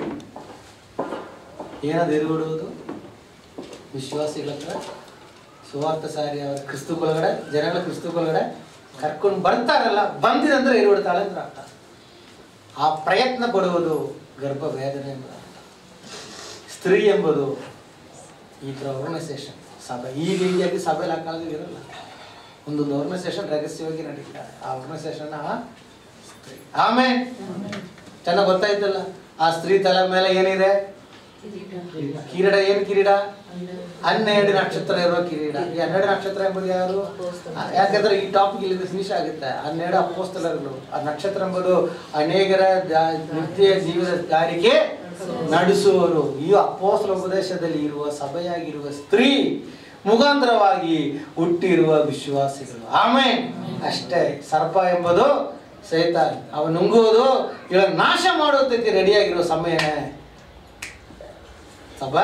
ಏನದು ಎರುಬಿಡುವುದು ವಿಶ್ವಾಸಿಗಳ ಹತ್ರ ಸುವಾರ್ಥ ಸಾರಿ ಅವರ ಕ್ರಿಸ್ತು ಒಳಗಡೆ ಜನಗಳ ಕ್ರಿಸ್ತು ಒಳಗಡೆ ಕರ್ಕೊಂಡು ಬರ್ತಾರಲ್ಲ ಬಂದಿದಂದ್ರೆ ಎರುಬಿಡ್ತಾಳೆ ಅಂದ್ರೆ ಅರ್ಥ ಆ ಪ್ರಯತ್ನ ಪಡುವುದು ಗರ್ಭ ವೇದನೆ ಎಂಬುದು ಅರ್ಥ. ಸ್ತ್ರೀ ಎಂಬುದು ಈ ಥರ ಆರ್ಗನೈಸೇಷನ್ ಸಭೆ ಈ ರೀತಿಯಾಗಿ ಸಭೆಯಲ್ಲಿ ಆ ಕಾಲದಲ್ಲಿ ಇರಲ್ಲ ಒಂದೊಂದು ಆರ್ಗನೈಸೇಷನ್ ರಹಸ್ಯವಾಗಿ ನಡೀತಾರೆ ಆ ಆರ್ಗನೈಸೇಷನ್ ಸ್ತ್ರೀ ಆಮೇಲೆ ಚೆನ್ನಾಗಿ ಗೊತ್ತಾಯ್ತಲ್ಲ ಆ ಸ್ತ್ರೀ ತಲೆ ಮೇಲೆ ಏನಿದೆ ಕಿರೀಟ ಏನು ಕಿರೀಟ ಹನ್ನೆರಡು ನಕ್ಷತ್ರ ಇರೋ ಕಿರೀಟ ಈ ಹನ್ನೆರಡು ನಕ್ಷತ್ರ ಎಂಬುದು ಯಾರು ಆ, ಯಾಕಂದ್ರೆ ಈ ಟಾಪಿಕ್ ಇಲ್ಲಿ ಫಿನಿಶ್ ಆಗುತ್ತೆ ಹನ್ನೆರಡು ಅಪ್ಪೋಸ್ತಲಗಳು ಆ ನಕ್ಷತ್ರ ಎಂಬುದು ಅನೇಕರ ದಾ- ನಿತ್ಯ ಜೀವದ ದಾರಿಗೆ ನಡೆಸುವವರು ಈ ಅಪ್ಪೋಸ್ತಲ ಉಪದೇಶದಲ್ಲಿ ಇರುವ ಸಭೆಯಾಗಿರುವ ಸ್ತ್ರೀ ಮುಖಾಂತರವಾಗಿ ಹುಟ್ಟಿರುವ ವಿಶ್ವಾಸಿಗಳು ಆಮೇಲೆ ಅಷ್ಟೇ ಸರ್ಪ ಎಂಬುದು ಸೈತಾನ್ ಅವ ನುಂಗುವುದು ಇವಳ ನಾಶ ಮಾಡೋದಕ್ಕೆ ರೆಡಿಯಾಗಿರೋ ಸಮಯನೇ ಸಭಾ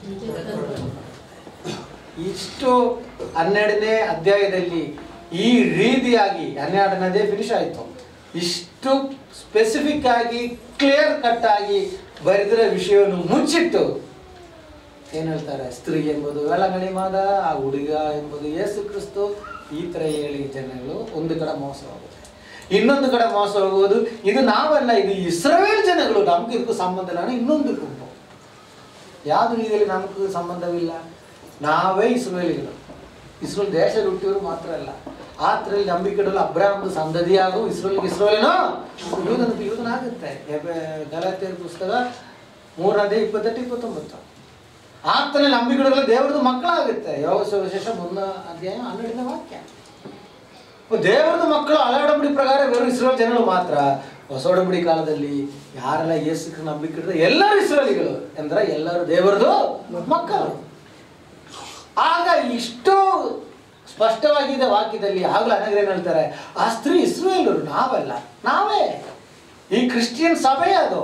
ಇಷ್ಟು ಹನ್ನೆರಡನೇ ಅಧ್ಯಾಯದಲ್ಲಿ ಈ ರೀತಿಯಾಗಿ ಹನ್ನೆರಡನೇದೇ ಫಿನಿಶ್ ಆಯಿತು ಇಷ್ಟು ಸ್ಪೆಸಿಫಿಕ್ ಆಗಿ ಕ್ಲಿಯರ್ ಕಟ್ ಆಗಿ ಬರೆದಿರೋ ವಿಷಯವನ್ನು ಮುಚ್ಚಿಟ್ಟು ಏನ್ ಹೇಳ್ತಾರೆ ಸ್ತ್ರೀ ಎಂಬುದು ವೇಳಗಣಿ ಮಾದ ಆ ಹುಡುಗ ಎಂಬುದು ಯೇಸು ಕ್ರಿಸ್ತು ಈ ಥರ ಹೇಳಿ ಜನಗಳು ಒಂದು ಕಡೆ ಮೋಸ ಹೋಗುತ್ತೆ ಇನ್ನೊಂದು ಕಡೆ ಮೋಸ ಹೋಗುವುದು ಇದು ನಾವಲ್ಲ ಇದು ಇಸ್ರೇಲ್ ಜನಗಳು ನಮ್ಗೆ ಇದಕ್ಕೂ ಸಂಬಂಧ ಇಲ್ಲ ಅನ್ನೋ ಇನ್ನೊಂದು ಗುಂಪು ಯಾವ್ದು ರೀತಿಯಲ್ಲಿ ನಮಗೂ ಸಂಬಂಧವಿಲ್ಲ ನಾವೇ ಇಸ್ರೇಲಿಗಳು ಇಸ್ರೇಲ್ ದೇಶದಲ್ಲಿ ಹುಟ್ಟಿದ್ರು ಮಾತ್ರ ಅಲ್ಲ ಆ ಥರಲ್ಲಿ ನಂಬಿಕೆಗಳು ಅಬ್ರಾಹ್ಮದ ಸಂದದಿಯಾಗು ಇಸ್ರೇಲ್ಗೆ ಇಸ್ರೇಲಿನೋ ಯೂದನ ಯೂದನ ಆಗುತ್ತೆ ಗಲಾತಿಯರ ಪುಸ್ತಕ ಮೂರನೇ ಇಪ್ಪತ್ತೆಂಟು ಇಪ್ಪತ್ತೊಂಬತ್ತು ಆ ಥರ ನಂಬಿಕೆಗಳು ದೇವರದು ಮಕ್ಕಳಾಗುತ್ತೆ ಯೋಗ ವಿಶೇಷ ಮುಂದ ಅಧ್ಯಾಯ ಹನ್ನೆರಡನೇ ವಾಕ್ಯ ಅപ്പൊ ದೇವರದು ಮಕ್ಕಳು ಹಳೆಯೊಡಂಬಡಿ ಪ್ರಕಾರ ಬರೋ ಇಸ್ರೇಲ್ ಜನಗಳು ಮಾತ್ರ ಹೊಸ ಒಡಂಬಡಿ ಕಾಲದಲ್ಲಿ ಯಾರೆಲ್ಲ ಯೇಸು ನಂಬಿಕೆ ಇಡ್ತಾರೆ ಎಲ್ಲರೂ ಇಸ್ರೇಲಿಗಳು ಅಂದ್ರೆ ಎಲ್ಲರೂ ದೇವರದು ಮಕ್ಕಳು ಆಗ ಇಷ್ಟು ಸ್ಪಷ್ಟವಾಗಿದೆ ವಾಕ್ಯದಲ್ಲಿ ಆಗಲೂ ಅನೇಕರು ಏನ್ ಹೇಳ್ತಾರೆ ಆ ಸ್ತ್ರೀ ಇಸ್ರೇಲರು ನಾವಲ್ಲ ನಾವೇ ಈ ಕ್ರಿಶ್ಚಿಯನ್ ಸಭೆ ಅದು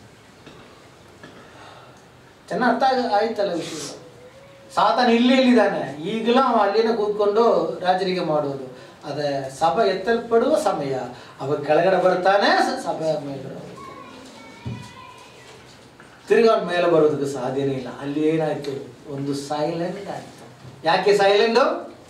ಚೆನ್ನಾಗಿ ಅರ್ಥ ಆಗ- ಆಯ್ತಲ್ಲ ವಿಷಯ ಸಾತಾನ ಇಲ್ಲಿ ಎಲ್ಲಿದ್ದಾನೆ ಈಗಲೂ ಅವ ಅಲ್ಲಿನೇ ಕೂತ್ಕೊಂಡು ರಾಜರಿಗೆ ಮಾಡುವುದು ಅದೇ ಸಭೆ ಎತ್ತಲ್ಪಡುವ ಸಮಯ ಅವ ಕೆಳಗಡೆ ಬರ್ತಾನೆ ಸ- ಸಭೆ ಮೇಲೆ ಹೋಗುತ್ತೆ. ತಿರ್ಗಾ ಅವ್ನ ಮೇಲೆ ಬರೋದಕ್ಕೆ ಸಾಧ್ಯನೇ ಇಲ್ಲ ಅಲ್ಲಿ ಏನಾಯ್ತು ಒಂದು ಸೈಲೆಂಟ್ ಆಯ್ತು ಯಾಕೆ ಸೈಲೆಂಡು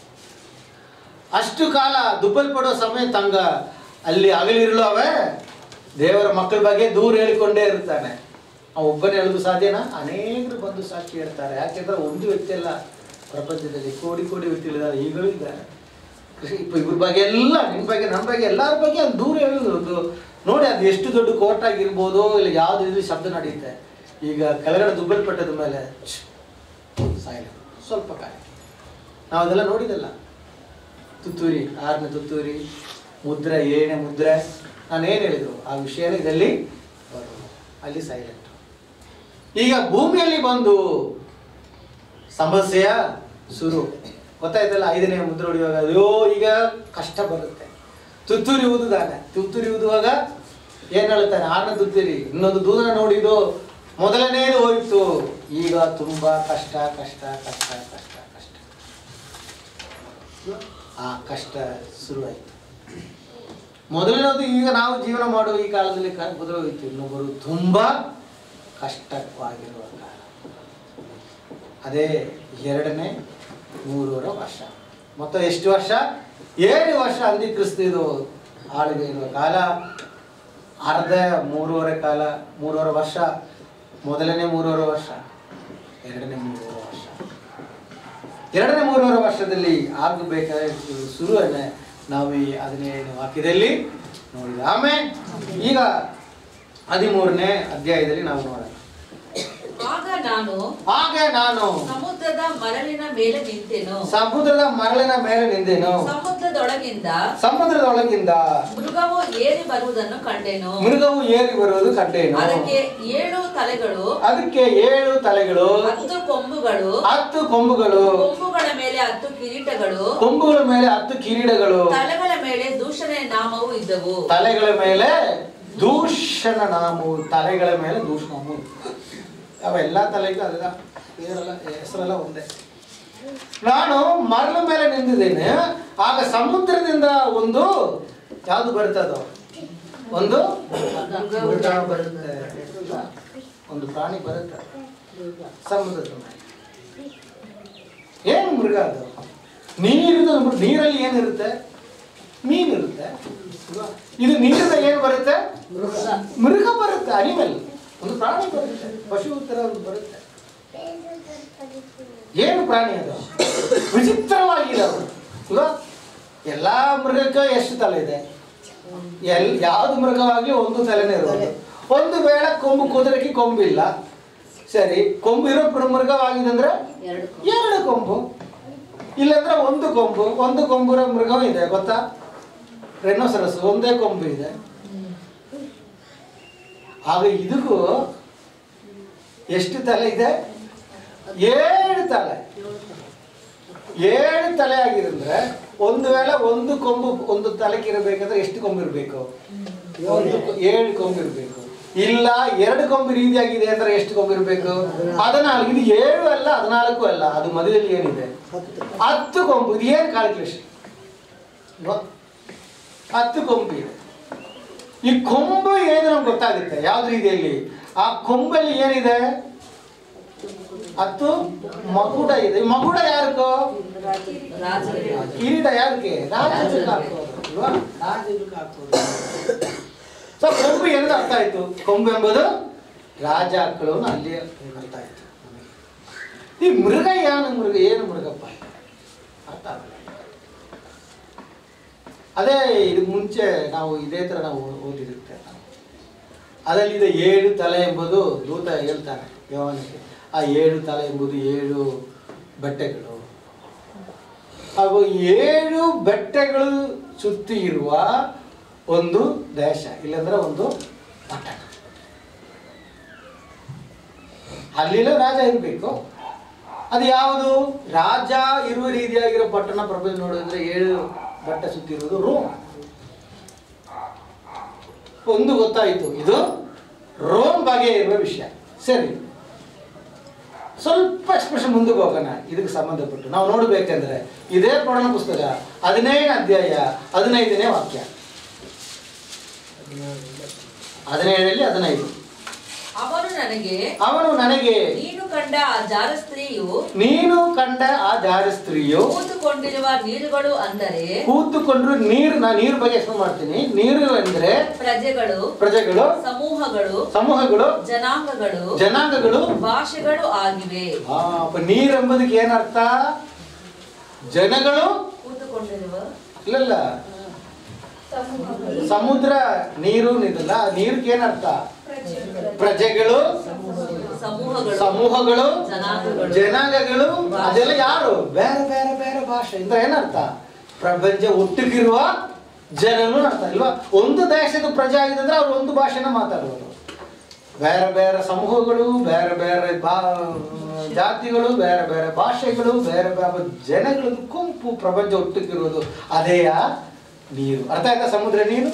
ಅಷ್ಟು ಕಾಲ ದುಬ್ಬಲ್ಪಡೋ ಸಮಯ ತಂಗ ಅಲ್ಲಿ ಹಗಲಿರಲು ಅವೇ ದೇವರ ಮಕ್ಕಳ ಬಗ್ಗೆ ದೂರ ಹೇಳಿಕೊಂಡೇ ಇರ್ತಾನೆ ಅವ ಒಬ್ಬನೇ ಹೇಳೋದು ಸಾಧ್ಯನಾ ಅನೇಕರು ಬಂದು ಸಾಕ್ಷಿ ಹೇಳ್ತಾರೆ ಯಾಕೆಂದ್ರೆ ಒಂದು ವ್ಯಕ್ತಿ ಅಲ್ಲ ಪ್ರಪಂಚದಲ್ಲಿ ಕೋಡಿ ಕೋಟಿ ವ್ಯಕ್ತಿಗಳಿದ್ದಾರೆ ಈಗಲೂ ಇದ್ದಾರೆ ಕೃಷಿ ಇಪ್ಪ ಇವ್ರ ಬಗ್ಗೆ ಎಲ್ಲ ನಿಮ್ಮ ಬಗ್ಗೆ ನಮ್ಮ ಬಗ್ಗೆ ಎಲ್ಲರ ಬಗ್ಗೆ ಅದು ದೂರ ಹೇಳೋದು ಒಂದು ನೋಡಿ ಅದು ಎಷ್ಟು ದೊಡ್ಡ ಕೋರ್ಟ್ ಆಗಿರ್ಬೋದು ಇಲ್ಲ ಯಾವ್ದು ಇದು ಶಬ್ದ ನಡೆಯುತ್ತೆ ಈಗ ಕೆಳಗಡೆ ದುಬ್ಬಲ್ಪಟ್ಟದ ಮೇಲೆ ಸಾಯಿಲ್ಲ ಸ್ವಲ್ಪ ಕಾಲ ನಾವು ಅದೆಲ್ಲ ನೋಡಿದಲ್ಲ ತುತ್ತೂರಿ ಆರನೇ ತುತ್ತೂರಿ ಮುದ್ರೆ ಏಳನೇ ಮುದ್ರೆ ನಾನು ಏನು ಹೇಳಿದ್ರು ಆ ವಿಷಯನೇ ಇದರಲ್ಲಿ ಬರೋದು ಅಲ್ಲಿ ಸೈಲೆಂಟ್ ಈಗ ಭೂಮಿಯಲ್ಲಿ ಬಂದು ಸಮಸ್ಯೆಯ ಶುರು ಗೊತ್ತಾಯ್ತಲ್ಲ ಐದನೇ ಮುದ್ರೆ ಹೊಡೆಯುವಾಗ ಅಯ್ಯೋ ಈಗ ಕಷ್ಟ ಬರುತ್ತೆ ತುತ್ತೂರಿ ಊದುದಾನೆ ತುತ್ತೂರಿ ಊದುವಾಗ ಏನ್ ಹೇಳ್ತಾನೆ ಆರನೇ ತುತ್ತೂರಿ ಇನ್ನೊಂದು ದೂರ ನೋಡಿದು ಮೊದಲನೇದು ಹೋಯ್ತು ಈಗ ತುಂಬಾ ಕಷ್ಟ ಕಷ್ಟ ಕಷ್ಟ ಕಷ್ಟ ಕಷ್ಟ ಆ ಕಷ್ಟ ಶುರುವಾಯಿತು ಮೊದಲನೇದು ಈಗ ನಾವು ಜೀವನ ಮಾಡುವ ಈ ಕಾಲದಲ್ಲಿ ಕ- ಬದಲಾಗೋಯ್ತು ಇನ್ನೊಬ್ಬರು ತುಂಬಾ ಕಷ್ಟವಾಗಿರುವ ಕಾಲ ಅದೇ ಎರಡನೇ ಮೂರುವರೆ ವರ್ಷ ಮೊತ್ತ ಎಷ್ಟು ವರ್ಷ ಏಳು ವರ್ಷ ಅಂದಿಕ್ರಿಸ್ತು ಇದು ಆಳ್ಗೆ ಇರುವ ಕಾಲ ಅರ್ಧ ಮೂರುವರೆ ಕಾಲ ಮೂರುವರೆ ವರ್ಷ ಮೊದಲನೇ ಮೂರುವರೆ ವರ್ಷ ಎರಡನೇ ಮೂರುವರೆ ವರ್ಷ ಎರಡನೇ ಮೂರುವರೆ ವರ್ಷದಲ್ಲಿ ಆಗಬೇಕಾದ ಶುರುವನ್ನೇ ನಾವು ಈ ಹದಿನೇಳನೇ ವಾಕ್ಯದಲ್ಲಿ ನೋಡಿದ ಆಮೇಲೆ ಈಗ ಹದಿಮೂರನೇ ಅಧ್ಯಾಯದಲ್ಲಿ ನಾವು ನೋಡೋಣ ಆಗ ನಾನು ಆಗ ನಾನು ಸಮುದ್ರದ ಮರಳಿನ ಮೇಲೆ ನಿಂತೆನು ಸಮುದ್ರದ ಮರಳಿನ ಮೇಲೆ ನಿಂದೆನು ಸಮುದ್ರದೊಳಗಿಂದ ಸಮುದ್ರದೊಳಗಿಂದ ಮೃಗವು ಏರಿ ಬರುವುದನ್ನು ಕಂಡೆನು ಮೃಗವು ಏರಿ ಬರುವುದು ಕಂಡೇನು ಅದಕ್ಕೆ ಏಳು ತಲೆಗಳು ಅದಕ್ಕೆ ಏಳು ತಲೆಗಳು ಹತ್ತು ಕೊಂಬುಗಳು ಹತ್ತು ಕೊಂಬುಗಳು ಕೊಂಬುಗಳ ಮೇಲೆ ಹತ್ತು ಕಿರೀಟಗಳು ಕೊಂಬುಗಳ ಮೇಲೆ ಹತ್ತು ಕಿರೀಟಗಳು ತಲೆಗಳ ಮೇಲೆ ದೂಷಣೆಯ ನಾಮವು ಇದ್ದವು ತಲೆಗಳ ಮೇಲೆ ದೂಷಣ ನಾಮವು ತಲೆಗಳ ಮೇಲೆ ದೂಷಣವು ಅವೆಲ್ಲ ತಲೆಗೂ ಅದರ പേರೆಲ್ಲ ಹೆಸರೆಲ್ಲ ಒಂದೇ ನಾನು ಮರಳ ಮೇಲೆ ನಿಂತಿದ್ದೇನೆ ಆಗ ಸಮುದ್ರದಿಂದ ಒಂದು ಯಾವುದು ಬರ್ತದೋ ಒಂದು ಮೃಗ ಬರುತ್ತೆ ಒಂದು ಪ್ರಾಣಿ ಬರುತ್ತೆ ಸಮುದ್ರದ ಮೇಲೆ ಏನು ಮೃಗ ಅದು ನೀರಿನ ನೀರಲ್ಲಿ ಏನಿರುತ್ತೆ ಮೀನಿರುತ್ತೆ ಅಲ್ವಾ? ಇದು ನೀರಿನ ಏನು ಬರುತ್ತೆ ಮೃಗ ಬರುತ್ತೆ ಅನಿಮಲ್ ಒಂದು ಪ್ರಾಣಿ ಬರುತ್ತೆ ಪಶು ಉತ್ತರ ಒಂದು ಬರುತ್ತೆ ಏನು ಪ್ರಾಣಿ ಅದು ವಿಚಿತ್ರವಾಗಿದೆ ಅದು ಅಲ್ವಾ? ಎಲ್ಲಾ ಮೃಗಕ್ಕೆ ಎಷ್ಟು ತಲೆ ಇದೆ ಎಲ್ ಯಾವ್ದು ಮೃಗವಾಗ್ಲಿ ಒಂದು ತಲೆನೇ ಇರೋದು ಒಂದು ವೇಳೆ ಕೊಂಬು ಕುದುರೆಗೆ ಕೊಂಬಿಲ್ಲ ಸರಿ ಕೊಂಬು ಇರೋ ಪ್ರ- ಮೃಗವಾಗಿದೆ ಅಂದ್ರೆ ಎರಡು ಕೊಂಬು ಇಲ್ಲಾಂದ್ರೆ ಒಂದು ಕೊಂಬು ಒಂದು ಕೊಂಬುರ ಮೃಗವೂ ಇದೆ ಗೊತ್ತಾ ರೆನೋಸರಸ್ ಒಂದೇ ಕೊಂಬು ಇದೆ ಆಗ ಇದಕ್ಕೂ ಎಷ್ಟು ತಲೆ ಇದೆ ಏಳು ತಲೆ ಏಳು ತಲೆ ಆಗಿರಂದ್ರೆ ಒಂದು ವೇಳೆ ಒಂದು ಕೊಂಬು ಒಂದು ತಲೆಗೆ ಇರಬೇಕಾದ್ರೆ ಎಷ್ಟು ಕೊಂಬು ಇರಬೇಕು ಒಂದು ಕೊ- ಏಳು ಕೊಂಬು ಇರಬೇಕು ಇಲ್ಲ ಎರಡು ಕೊಂಬು ರೀತಿಯಾಗಿದೆ ಅಂದ್ರೆ ಎಷ್ಟು ಕೊಂಬು ಇರಬೇಕು ಹದಿನಾಲ್ಕು ಇದು ಏಳು ಅಲ್ಲ ಹದಿನಾಲ್ಕು ಅಲ್ಲ ಅದು ಮಧ್ಯದಲ್ಲಿ ಏನಿದೆ ಹತ್ತು ಕೊಂಬು ಇದು ಏನು ಕ್ಯಾಲ್ಕುಲೇಷನ್ ಹತ್ತು ಕೊಂಬು ಇದೆ ಈ ಕೊಂಬು ಏನು ನಮ್ಗೆ ಗೊತ್ತಾಗುತ್ತೆ ಯಾವ್ದು ರೀತಿಯಲ್ಲಿ ಆ ಕೊಂಬಲ್ಲಿ ಏನಿದೆ ಹತ್ತು ಮಗುಡ ಇದೆ ಈ ಮಗುಡ ಯಾರಿಗೋ ರಾಜರಿಗೆ ಕಿರೀಟ ಯಾರಿಗೆ ರಾಜಕ್ಕೆ ಹಾಕೋದು ಅಲ್ವಾ ರಾಜಕ್ಕೆ ಹಾಕೋದು ಸೊ ಕೊಂಬು ಏನದು ಅರ್ಥ ಆಯ್ತು ಕೊಂಬು ಎಂಬುದು ರಾಜ ಹಾಕೊಳ್ಳೋ ಅಲ್ಲಿ ಅರ್ಥ ಆಯ್ತು ನಮಗೆ. ಈ ಮೃಗ ಏನು ಮೃಗ ಏನು ಮೃಗಪ್ಪ ಅರ್ಥ ಆಗಲ್ಲ ಅದೇ ಇದು ಮುಂಚೆ ನಾವು ಇದೇ ತರ ನಾವು ಓದಿರುತ್ತೆ ನಾವು ಅದರಲ್ಲಿ ಇದೆ ಏಳು ತಲೆ ಎಂಬುದು ದೂತ ಹೇಳ್ತಾನೆ ಯೋವನಿಗೆ ಆ ಏಳು ತಲೆ ಎಂಬುದು ಏಳು ಬೆಟ್ಟಗಳು ಹಾಗೂ ಏಳು ಬೆಟ್ಟಗಳು ಸುತ್ತಿ ಇರುವ ಒಂದು ದೇಶ ಇಲ್ಲಂದ್ರೆ ಒಂದು ಪಟ್ಟಣ ಅಲ್ಲಿನ ರಾಜ ಇರಬೇಕು ಅದು ಯಾವುದು ರಾಜ ಇರುವ ರೀತಿಯಾಗಿರೋ ಪಟ್ಟಣ ಪ್ರಪಂಚ ನೋಡಿದ್ರೆ ಏಳು ಬೆಟ್ಟ ಸುತ್ತಿರುವುದು ರೋಮ್ ಒಂದು ಗೊತ್ತಾಯಿತು ಇದು ರೋಮ್ ಬಗ್ಗೆ ಇರುವ ವಿಷಯ ಸರಿ ಸ್ವಲ್ಪ ಎಕ್ಸ್ಪ್ರೆಷನ್ ಮುಂದಕ್ಕೆ ಹೋಗೋಣ ಇದಕ್ಕೆ ಸಂಬಂಧಪಟ್ಟು ನಾವು ನೋಡ್ಬೇಕಂದ್ರೆ ಇದೇ ಪುರಾಣ ಪುಸ್ತಕ ಹದಿನೈದು ಅಧ್ಯಾಯ ಹದಿನೈದನೇ ವಾಕ್ಯ ಹದಿನೇಳರಲ್ಲಿ ಹದಿನೈದು ಅವನು ನನಗೆ ಅವನು ನನಗೆ ನೀನು ಕಂಡ ಆ ಜಾರ ಸ್ತ್ರೀಯು ನೀನು ಕಂಡ ಆ ಜಾರ ಸ್ತ್ರೀಯು ಕೂತುಕೊಂಡಿರುವ ನೀರುಗಳು ಅಂದರೆ ಕೂತುಕೊಂಡ್ರು ನೀರು ನಾ ನೀರು ಬಗ್ಗೆ ಎಕ್ಸ್ಪ್ಲೇನ್ ಮಾಡ್ತೀನಿ ನೀರು ಅಂದ್ರೆ ಪ್ರಜೆಗಳು ಪ್ರಜೆಗಳು ಸಮೂಹಗಳು ಸಮೂಹಗಳು ಜನಾಂಗಗಳು ಜನಾಂಗಗಳು ಭಾಷೆಗಳು ಆಗಿವೆ ಆ, ಅಪ್ಪ ನೀರು ಎಂಬುದಕ್ಕೆ ಏನರ್ಥ ಜನಗಳು ಕೂತುಕೊಂಡಿರುವ ಇಲ್ಲಲ್ಲ ಸಮುದ್ರ ನೀರು ಇದಲ್ಲ ನೀರ್ಗೆ ಏನರ್ಥ ಪ್ರಜೆಗಳು ಸಮೂಹಗಳು ಸಮೂಹಗಳು ಜನಾಂಗಗಳು ಜನಾಂಗಗಳು ಅದೆಲ್ಲ ಯಾರು ಬೇರೆ ಬೇರೆ ಬೇರೆ ಭಾಷೆ ಅಂದ್ರೆ ಏನರ್ಥ ಪ್ರಪಂಚ ಒಟ್ಟಿಗಿರುವ ಜನನು ಅರ್ಥ ಇಲ್ವಾ ಒಂದು ದೇಶದ ಪ್ರಜೆ ಆಗಿದೆ ಅಂದ್ರೆ ಅವ್ರು ಒಂದು ಭಾಷೆನ ಮಾತಾಡುವರು ಬೇರೆ ಬೇರೆ ಸಮೂಹಗಳು ಬೇರೆ ಬೇರೆ ಬಾ ಜಾತಿಗಳು ಬೇರೆ ಬೇರೆ ಭಾಷೆಗಳು ಬೇರೆ ಬೇರೆ ಜನಗಳದ್ದು ಗುಂಪು ಪ್ರಪಂಚ ಒಟ್ಟಿಗಿರುವುದು ಅದೇಯ ನೀರು ಅರ್ಥ ಆಯ್ತಾ ಸಮುದ್ರ ನೀರು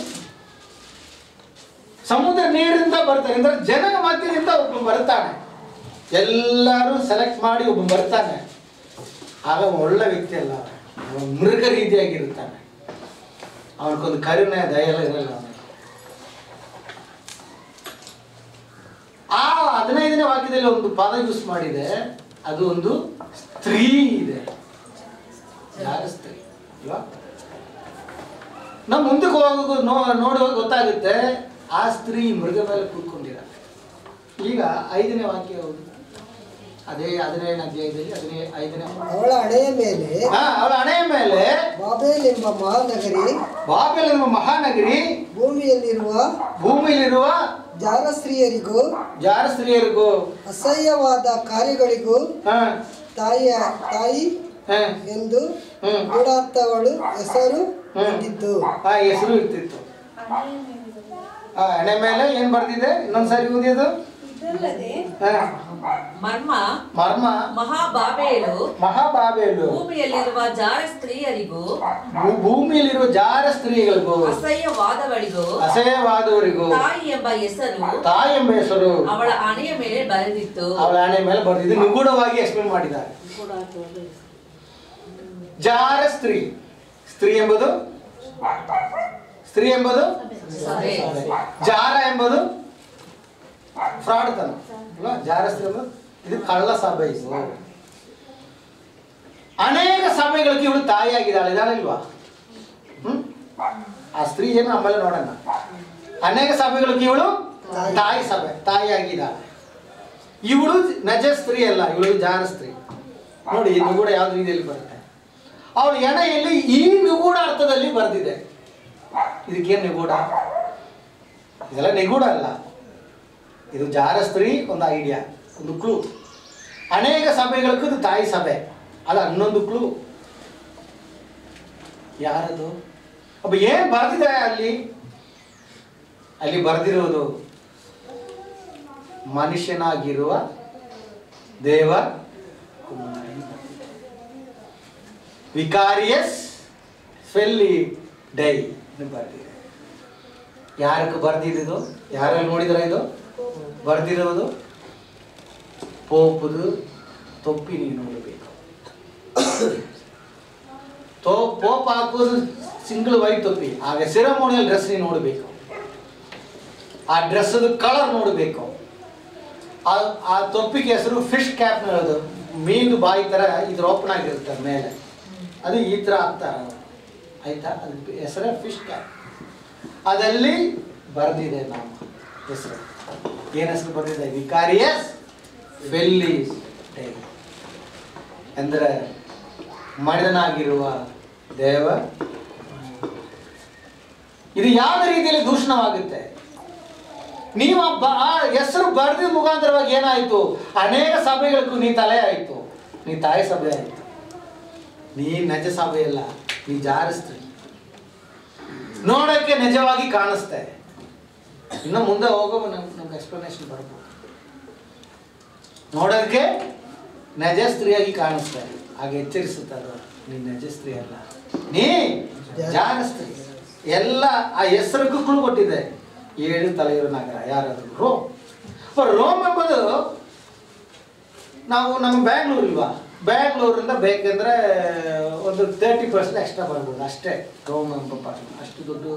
ಸಮುದ್ರ ನೀರಿಂದ ಬರ್ತಾರೆ ಅಂದ್ರೆ ಜನರ ಮಧ್ಯದಿಂದ ಒಬ್ಬ ಬರ್ತಾನೆ ಎಲ್ಲರೂ ಸೆಲೆಕ್ಟ್ ಮಾಡಿ ಒಬ್ಬ ಬರ್ತಾನೆ ಆಗ ಅವ ಒಳ್ಳೆ ವ್ಯಕ್ತಿ ಅಲ್ಲ ಅವ. ಅವ ಮೃಗ ರೀತಿಯಾಗಿರುತ್ತಾನೆ ಅವನಿಗೊಂದು ಕರುಣೆ ದಯ ಎಲ್ಲ ಇರಲ್ಲ ಅವನಿಗೆ ಆ ಹದಿನೈದನೇ ವಾಕ್ಯದಲ್ಲಿ ಒಂದು ಪದ ಯೂಸ್ ಮಾಡಿದೆ ಅದು ಒಂದು ಸ್ತ್ರೀ ಇದೆ ಯಾರ ಸ್ತ್ರೀ ಅಲ್ವಾ ನಾವು ಮುಂದಕ್ಕೆ ಹೋಗುವ ನೋ ನೋಡುವಾಗ ಗೊತ್ತಾಗುತ್ತೆ ಆ ಸ್ತ್ರೀ ಮೃಗ ಮೇಲೆ ಕೂತ್ಕೊಂಡಿರ ಈಗ ಐದನೇ ವಾಕ್ಯ ಯಾವುದು ಅದೇ ಹದಿನೈದನೇ ಅಧ್ಯಾಯದಲ್ಲಿ ಹದಿನೈ ಐದನೇ ಅವಳ ಹಣೆಯ ಮೇಲೆ ಹಾ ಅವಳ ಹಣೆಯ ಮೇಲೆ ಬಾಬೇಲ್ ಎಂಬ ಮಹಾನಗರಿ ಬಾಬೆಲ್ ಎಂಬ ಮಹಾನಗರಿ ಭೂಮಿಯಲ್ಲಿರುವ ಭೂಮಿಯಲ್ಲಿರುವ ಜಾರ ಸ್ತ್ರೀಯರಿಗೂ ಜಾರ ಸ್ತ್ರೀಯರಿಗೂ ಅಸಹ್ಯವಾದ ಕಾರ್ಯಗಳಿಗೂ ಹಾ ತಾಯಿಯ ತಾಯಿ ಹಾ ಎಂದು ಹ್ಮ್ ಗೂಢಾರ್ಥವಳು ಹೆಸರು ಹ್ಮ್. ಇಟ್ಟಿದ್ದು ಆ ಹೆಸರು ಇರ್ತಿತ್ತು ಆ ಹಣೆ ಮೇಲೆ ಏನ್ ಬರ್ದಿದೆ ಇನ್ನೊಂದ್ಸಾರಿ ಓದಿಯೋದು ಇದಲ್ಲದೆ ಹಾ. ಮರ್ಮ ಮರ್ಮ ಮಹಾಬಾಬೇಲು ಮಹಾಬಾಬೇಲು ಭೂಮಿಯಲ್ಲಿರುವ ಜಾರ ಸ್ತ್ರೀಯರಿಗೂ ಭೂ- ಭೂಮಿಯಲ್ಲಿರುವ ಜಾರ ಸ್ತ್ರೀಗಳಿಗೂ ಅಸಹ್ಯವಾದವಳಿಗೂ ಅಸಹ್ಯವಾದವರಿಗೂ ತಾಯಿ ಎಂಬ ಹೆಸರು ತಾಯಿ ಎಂಬ ಹೆಸರು ಅವಳ ಹಣೆಯ ಮೇಲೆ ಬರೆದಿತ್ತು ಅವಳ ಹಣೆ ಮೇಲೆ ಬರ್ದಿದ್ದು ನಿಗೂಢವಾಗಿ ಎಕ್ಸ್ಪ್ಲೇನ್ ಮಾಡಿದ್ದಾರೆ ಜಾರ ಸ್ತ್ರೀ ಸ್ತ್ರೀ ಎಂಬುದು ಸ್ತ್ರೀ ಎಂಬುದು ಸಭೆ. ಜಾರ ಎಂಬುದು ಫ್ರಾಡ್ ತನ ಅಲ್ವಾ? ಜಾರ ಸ್ತ್ರೀ ಎಂಬುದು ಇದು ಕಳ್ಳ ಸಭೆ ಇದು ಅನೇಕ ಸಭೆಗಳಿಗೆ ಇವಳು ತಾಯಿಯಾಗಿದ್ದಾಳೆ ಇದ್ದಾಳೆ ಇಲ್ವಾ ಹ್ಮ್ ಆ ಸ್ತ್ರೀ ಏನು ಆಮೇಲೆ ನೋಡೋಣ ಅನೇಕ ಸಭೆಗಳಿಗೆ ಇವಳು ತಾಯಿ ಸಭೆ ತಾಯಿಯಾಗಿದ್ದಾಳೆ ಇವಳು ನಜ ಸ್ತ್ರೀ ಅಲ್ಲ ಇವಳು ಜಾರ ಸ್ತ್ರೀ ನೋಡಿ ಈ ನಿಗೂಢ ಯಾವ ರೀತಿಯಲ್ಲಿ ಬರುತ್ತೆ ಅವಳ ಎಣೆಯಲ್ಲಿ ಈ ನಿಗೂಢ ಅರ್ಥದಲ್ಲಿ ಬರೆದಿದೆ ಇದಕ್ಕೇನು ನಿಗೂಢ ಇದೆಲ್ಲ ನಿಗೂಢ ಅಲ್ಲ ಇದು ಜಾರ ಸ್ತ್ರೀ ಒಂದು ಐಡಿಯಾ ಒಂದು ಕ್ಲೂ ಅನೇಕ ಸಭೆಗಳಿಗೂ ಇದು ತಾಯಿ ಸಭೆ ಅಲ್ಲ ಹನ್ನೊಂದು ಕ್ಲೂ ಯಾರದು ಒಬ್ಬ ಏನು ಬರೆದಿದೆ ಅಲ್ಲಿ ಅಲ್ಲಿ ಬರೆದಿರುವುದು ಮನುಷ್ಯನಾಗಿರುವ ದೇವ ಕುಮಾರಿ ವಿಕಾರಿಯಸ್ ಫೆಲ್ಲಿ ಡೈ ಬರೆದಿದೆ ಯಾರಕ್ಕೆ ಬರ್ದಿದ್ದು ಯಾರಲ್ಲಿ ನೋಡಿದ್ರ ಇದು ಬರ್ದಿರೋದು ಪೋಪುದು ತೊಪ್ಪಿ ನೀವು ನೋಡಬೇಕು ತೋ ಪೋಪ್ ಹಾಕೋದು ಸಿಂಗಲ್ ವೈಟ್ ತೊಪ್ಪಿ ಆಗ ಸಿರಮೋನಿಯಲ್ ಡ್ರೆಸ್ ನೀವು ನೋಡಬೇಕು ಆ ಡ್ರೆಸ್ಸದು ಕಲರ್ ನೋಡಬೇಕು ಆ ಆ ತೊಪ್ಪಿಗೆ ಹೆಸರು ಫಿಶ್ ಕ್ಯಾಪ್ ಹೇಳೋದು ಮೀನು ಬಾಯಿ ಥರ ಇದ್ರ ಓಪನ್ ಆಗಿರುತ್ತೆ ಅದ್ ಮೇಲೆ ಅದು ಈ ಥರ ಆಗ್ತಾರೆ ಆಯ್ತಾ ಅದು ಹೆಸರೇ ಫಿಶ್ ಕ್ಯಾಪ್ ಅದಲ್ಲಿ ಬರೆದಿದೆ ನಾವು ಹೆಸರು ಏನು ಹೆಸರು ಬರೆದಿದೆ ವಿಕಾರಿಯಸ್ ವೆಲ್ಲಿಸ್ ಡೇ ಅಂದರೆ ಮಡಿದನಾಗಿರುವ ದೇವ ಇದು ಯಾವ ರೀತಿಯಲ್ಲಿ ದೂಷಣವಾಗುತ್ತೆ ನೀವು ಆ ಬ- ಆ ಹೆಸರು ಬರೆದ ಮುಖಾಂತರವಾಗಿ ಏನಾಯಿತು ಅನೇಕ ಸಭೆಗಳಿಗೂ ನೀ ತಲೆ ಆಯಿತು ನೀ ತಾಯಿ ಸಭೆ ಆಯಿತು ನೀ ನಜ ಸಭೆ ಅಲ್ಲ ನೀ ಜಾರಿಸ್ತೀರಿ ನೋಡೋಕ್ಕೆ ನಿಜವಾಗಿ ಕಾಣಿಸ್ತೆ ಇನ್ನು ಮುಂದೆ ಹೋಗೋ ನಮ್ಗೆ ನಮ್ಗೆ ಎಕ್ಸ್ಪ್ಲನೇಷನ್ ಬರ್ಬೋದು ನೋಡೋದಕ್ಕೆ ನಜ ಸ್ತ್ರೀಯಾಗಿ ಕಾಣಿಸ್ತಾ ಇದೆ ಹಾಗೆ ಎಚ್ಚರಿಸುತ್ತೆ ಅದು ನೀ ನಜ ಸ್ತ್ರೀ ಅಲ್ಲ ನೀ ಜಾಗ ಸ್ತ್ರೀ ಎಲ್ಲ ಆ ಹೆಸರಿಗೂ ಕುಳು ಕೊಟ್ಟಿದೆ ಏಳು ತಲೆಯಿರೋ ನಗರ ಯಾರಾದ್ರು ರೋಮ್ ಅപ്പൊ ರೋಮ್ ಎಂಬುದು ನಾವು ನಮ್ಮ ಬ್ಯಾಂಗ್ಳೂರ್ ಇಲ್ವಾ ಬ್ಯಾಂಗ್ಳೂರಿಂದ ಬೇಕಂದ್ರೆ ಒಂದು ತರ್ಟಿ ಪರ್ಸೆಂಟ್ ಎಕ್ಸ್ಟ್ರಾ ಬರ್ಬೋದು ಅಷ್ಟೇ ರೋಮ್ ಎಂಬ ಪಟ್ಟಣ ಅಷ್ಟು ದೊಡ್ಡ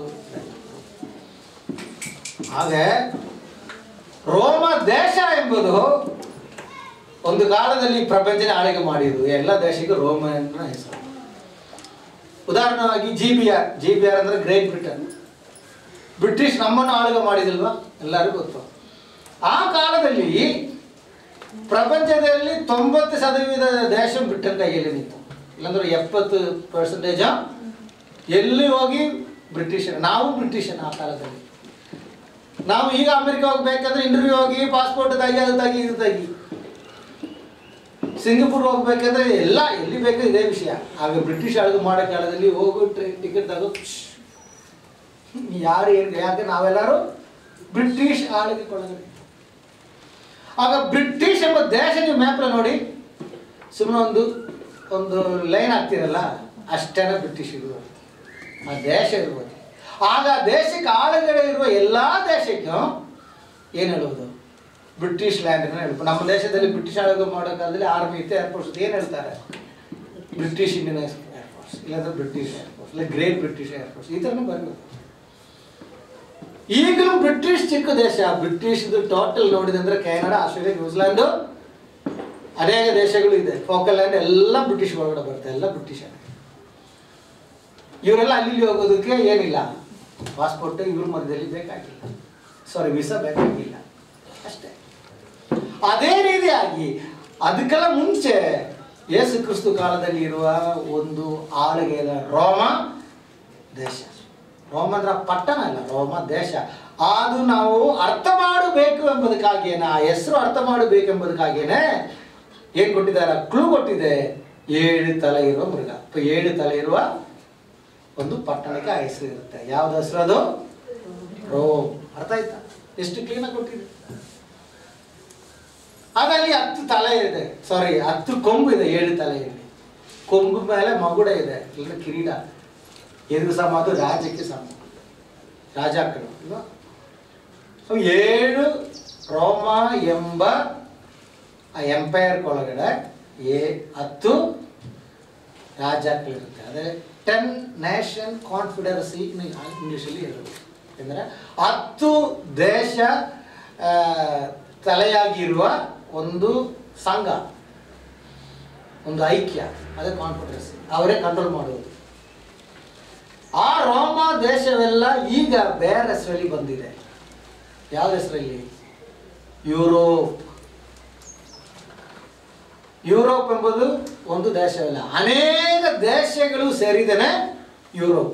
ಹಾಗೆ ರೋಮ ದೇಶ ಎಂಬುದು ಒಂದು ಕಾಲದಲ್ಲಿ ಪ್ರಪಂಚನ ಆಳ್ವಿಕೆ ಮಾಡಿದ್ದು ಎಲ್ಲ ದೇಶಕ್ಕೂ ರೋಮ ಅನ್ನೋ ಹೆಸರು ಉದಾಹರಣವಾಗಿ G B R G B R ಅಂದ್ರೆ ಗ್ರೇಟ್ ಬ್ರಿಟನ್ ಬ್ರಿಟಿಷ್ ನಮ್ಮನ್ನು ಆಳ್ವಿಕೆ ಮಾಡಿದಿಲ್ವಾ ಎಲ್ಲರಿಗೂ ಗೊತ್ತು ಆ ಕಾಲದಲ್ಲಿ ಪ್ರಪಂಚದಲ್ಲಿ ತೊಂಬತ್ತು ಸದವೀದ ದೇಶ ಬ್ರಿಟನ್ ಕೈಯಲ್ಲಿ ನಿಂತು ಇಲ್ಲಾಂದ್ರೆ ಎಪ್ಪತ್ತು ಪರ್ಸೆಂಟೇಜ ಎಲ್ಲಿ ಹೋಗಿ ಬ್ರಿಟಿಷ್ ನಾವು ಬ್ರಿಟಿಷನ್ ಆ ಕಾಲದಲ್ಲಿ ನಾವು ಈಗ ಅಮೆರಿಕ ಹೋಗ್ಬೇಕಂದ್ರೆ ಇಂಟರ್ವ್ಯೂ ಹೋಗಿ ಪಾಸ್ಪೋರ್ಟ್ ತಾಗಿ ಅದು ತಾಗಿ ಇದು ತಾಗಿ ಸಿಂಗಪುರ್ ಹೋಗ್ಬೇಕಂದ್ರೆ ಎಲ್ಲ ಎಲ್ಲಿ ಬೇಕು ಇದೇ ವಿಷಯ ಆಗ ಬ್ರಿಟಿಷ್ ಆಳ್ಗೆ ಮಾಡೋ ಕಾಲದಲ್ಲಿ ಹೋಗು ಟ್ರೈನ್ ಟಿಕೆಟ್ ತಗೋ ಯಾರು ಏನು ಯಾಕೆ ನಾವೆಲ್ಲರೂ ಬ್ರಿಟಿಷ್ ಆಳ್ವಿಕೆ ಒಳಗಡೆ ಆಗ ಬ್ರಿಟಿಷ್ ಎಂಬ ದೇಶ ನೀವು ಮ್ಯಾಪ್ಲ ನೋಡಿ ಸುಮ್ಮನೆ ಒಂದು ಒಂದು ಲೈನ್ ಹಾಕ್ತಿರಲ್ಲ ಅಷ್ಟೇನ ಬ್ರಿಟಿಷ್ ಇರುವುದು ಆ ದೇಶ ಇರ್ಬೋದು ಆಗ ಆ ದೇಶಕ್ಕೆ ಆಳಗಡೆ ಇರುವ ಎಲ್ಲ ದೇಶಕ್ಕೂ ಏನು ಹೇಳುವುದು ಬ್ರಿಟಿಷ್ ಲ್ಯಾಂಡ್ ಹೇಳ್ಬೋದು ನಮ್ಮ ದೇಶದಲ್ಲಿ ಬ್ರಿಟಿಷ್ ಆಳ್ವಿಕೆ ಮಾಡೋ ಕಾಲದಲ್ಲಿ ಆರ್ಮಿ ಇತ್ತು ಏರ್ಫೋರ್ಸ್ ಏನು ಹೇಳ್ತಾರೆ ಬ್ರಿಟಿಷ್ ಇಂಡಿಯನ್ ಏರ್ಫೋರ್ಸ್ ಇಲ್ಲಾಂದ್ರೆ ಬ್ರಿಟಿಷ್ ಏರ್ಫೋರ್ಸ್ ಇಲ್ಲ ಗ್ರೇಟ್ ಬ್ರಿಟಿಷ್ ಏರ್ಫೋರ್ಸ್ ಈ ಥರನೇ ಬರಬೇಕು ಈಗಲೂ ಬ್ರಿಟಿಷ್ ಚಿಕ್ಕ ದೇಶ ಬ್ರಿಟಿಷ್ದು ಟೋಟಲ್ ನೋಡಿದಂದ್ರೆ ಕೆನಡಾ ಆಸ್ಟ್ರೇಲಿಯಾ ನ್ಯೂಜಿಲ್ಯಾಂಡು ಅನೇಕ ದೇಶಗಳು ಇದೆ ಫೋಕಲ್ಯಾಂಡ್ ಎಲ್ಲ ಬ್ರಿಟಿಷ್ ಒಳಗಡೆ ಬರುತ್ತೆ ಎಲ್ಲ ಬ್ರಿಟಿಷ್ ಇವರೆಲ್ಲ ಅಲ್ಲಿ ಇಲ್ಲಿ ಹೋಗೋದಕ್ಕೆ ಏನಿಲ್ಲ ಪಾಸ್ಪೋರ್ಟ್ ಇವ್ರ ಮಧ್ಯದಲ್ಲಿ ಬೇಕಾಗಿಲ್ಲ ಸಾರಿ ವೀಸಾ ಬೇಕಾಗಿಲ್ಲ ಅಷ್ಟೇ ಅದೇ ರೀತಿಯಾಗಿ ಅದಕ್ಕೆಲ್ಲ ಮುಂಚೆ ಯೇಸು ಕ್ರಿಸ್ತು ಕಾಲದಲ್ಲಿ ಇರುವ ಒಂದು ಆಳ್ಗೆಯ ರೋಮ ದೇಶ ರೋಮ ಅಂದ್ರೆ ಪಟ್ಟಣ ಅಲ್ಲ ರೋಮ ದೇಶ ಅದು ನಾವು ಅರ್ಥ ಮಾಡಬೇಕು ಎಂಬುದಕ್ಕಾಗಿಯೇನೆ ಆ ಹೆಸರು ಅರ್ಥ ಮಾಡಬೇಕೆಂಬುದಕ್ಕಾಗಿಯೇನೆ ಏನ್ ಕೊಟ್ಟಿದ್ದಾರೆ ಕ್ಲೂ ಕೊಟ್ಟಿದೆ ಏಳು ತಲೆ ಇರುವ ಮೃಗ ಅಥವಾ ಏಳು ತಲೆ ಇರುವ ಒಂದು ಪಟ್ಟಣಕ್ಕೆ ಆ ಹೆಸರು ಇರುತ್ತೆ ಯಾವ್ದು ಹೆಸರು ಅದು ರೋಮ್ ಅರ್ಥ ಆಯ್ತಾ ಎಷ್ಟು ಕ್ಲೀನಾಗಿ ಕೊಟ್ಟಿದೆ ಅದಲ್ಲಿ ಹತ್ತು ತಲೆ ಇದೆ ಸಾರಿ ಹತ್ತು ಕೊಂಬು ಇದೆ ಏಳು ತಲೆ ಇದೆ ಕೊಂಬು ಮೇಲೆ ಮಗುಡ ಇದೆ ಇಲ್ಲ ಕಿರೀಟ ಎದುರು ಸಮ ಅದು ರಾಜಕ್ಕೆ ಸಮ ರಾಜಾಕ್ಕಳು ಅಲ್ವಾ ಅವು ಏಳು ರೋಮ ಎಂಬ ಆ ಎಂಪೈರ್ ಒಳಗಡೆ ಏ ಹತ್ತು ರಾಜಾಕ್ಕಳಿರುತ್ತೆ ಅದೇ ಟೆನ್ ನ್ಯಾಷನ್ ಕಾನ್ಫಿಡರೆನ್ಸಿ ಇಂಗ್ಲೀಷಲ್ಲಿ ಇರುತ್ತೆ ಅಂದರೆ ಹತ್ತು ದೇಶ ಆ, ತಲೆಯಾಗಿರುವ ಒಂದು ಸಂಘ ಒಂದು ಐಕ್ಯ ಅದೇ ಕಾನ್ಫಿಡರೆನ್ಸಿ ಅವರೇ ಕಂಟ್ರೋಲ್ ಮಾಡುವುದು ಆ ರೋಮ ದೇಶವೆಲ್ಲ ಈಗ ಬೇರೆ ಹೆಸರಲ್ಲಿ ಬಂದಿದೆ ಯಾವ ಹೆಸರಲ್ಲಿ ಯುರೋಪ್ ಯುರೋಪ್ ಎಂಬುದು ಒಂದು ದೇಶವಲ್ಲ ಅನೇಕ ದೇಶಗಳು ಸೇರಿದೇನೆ ಯುರೋಪ್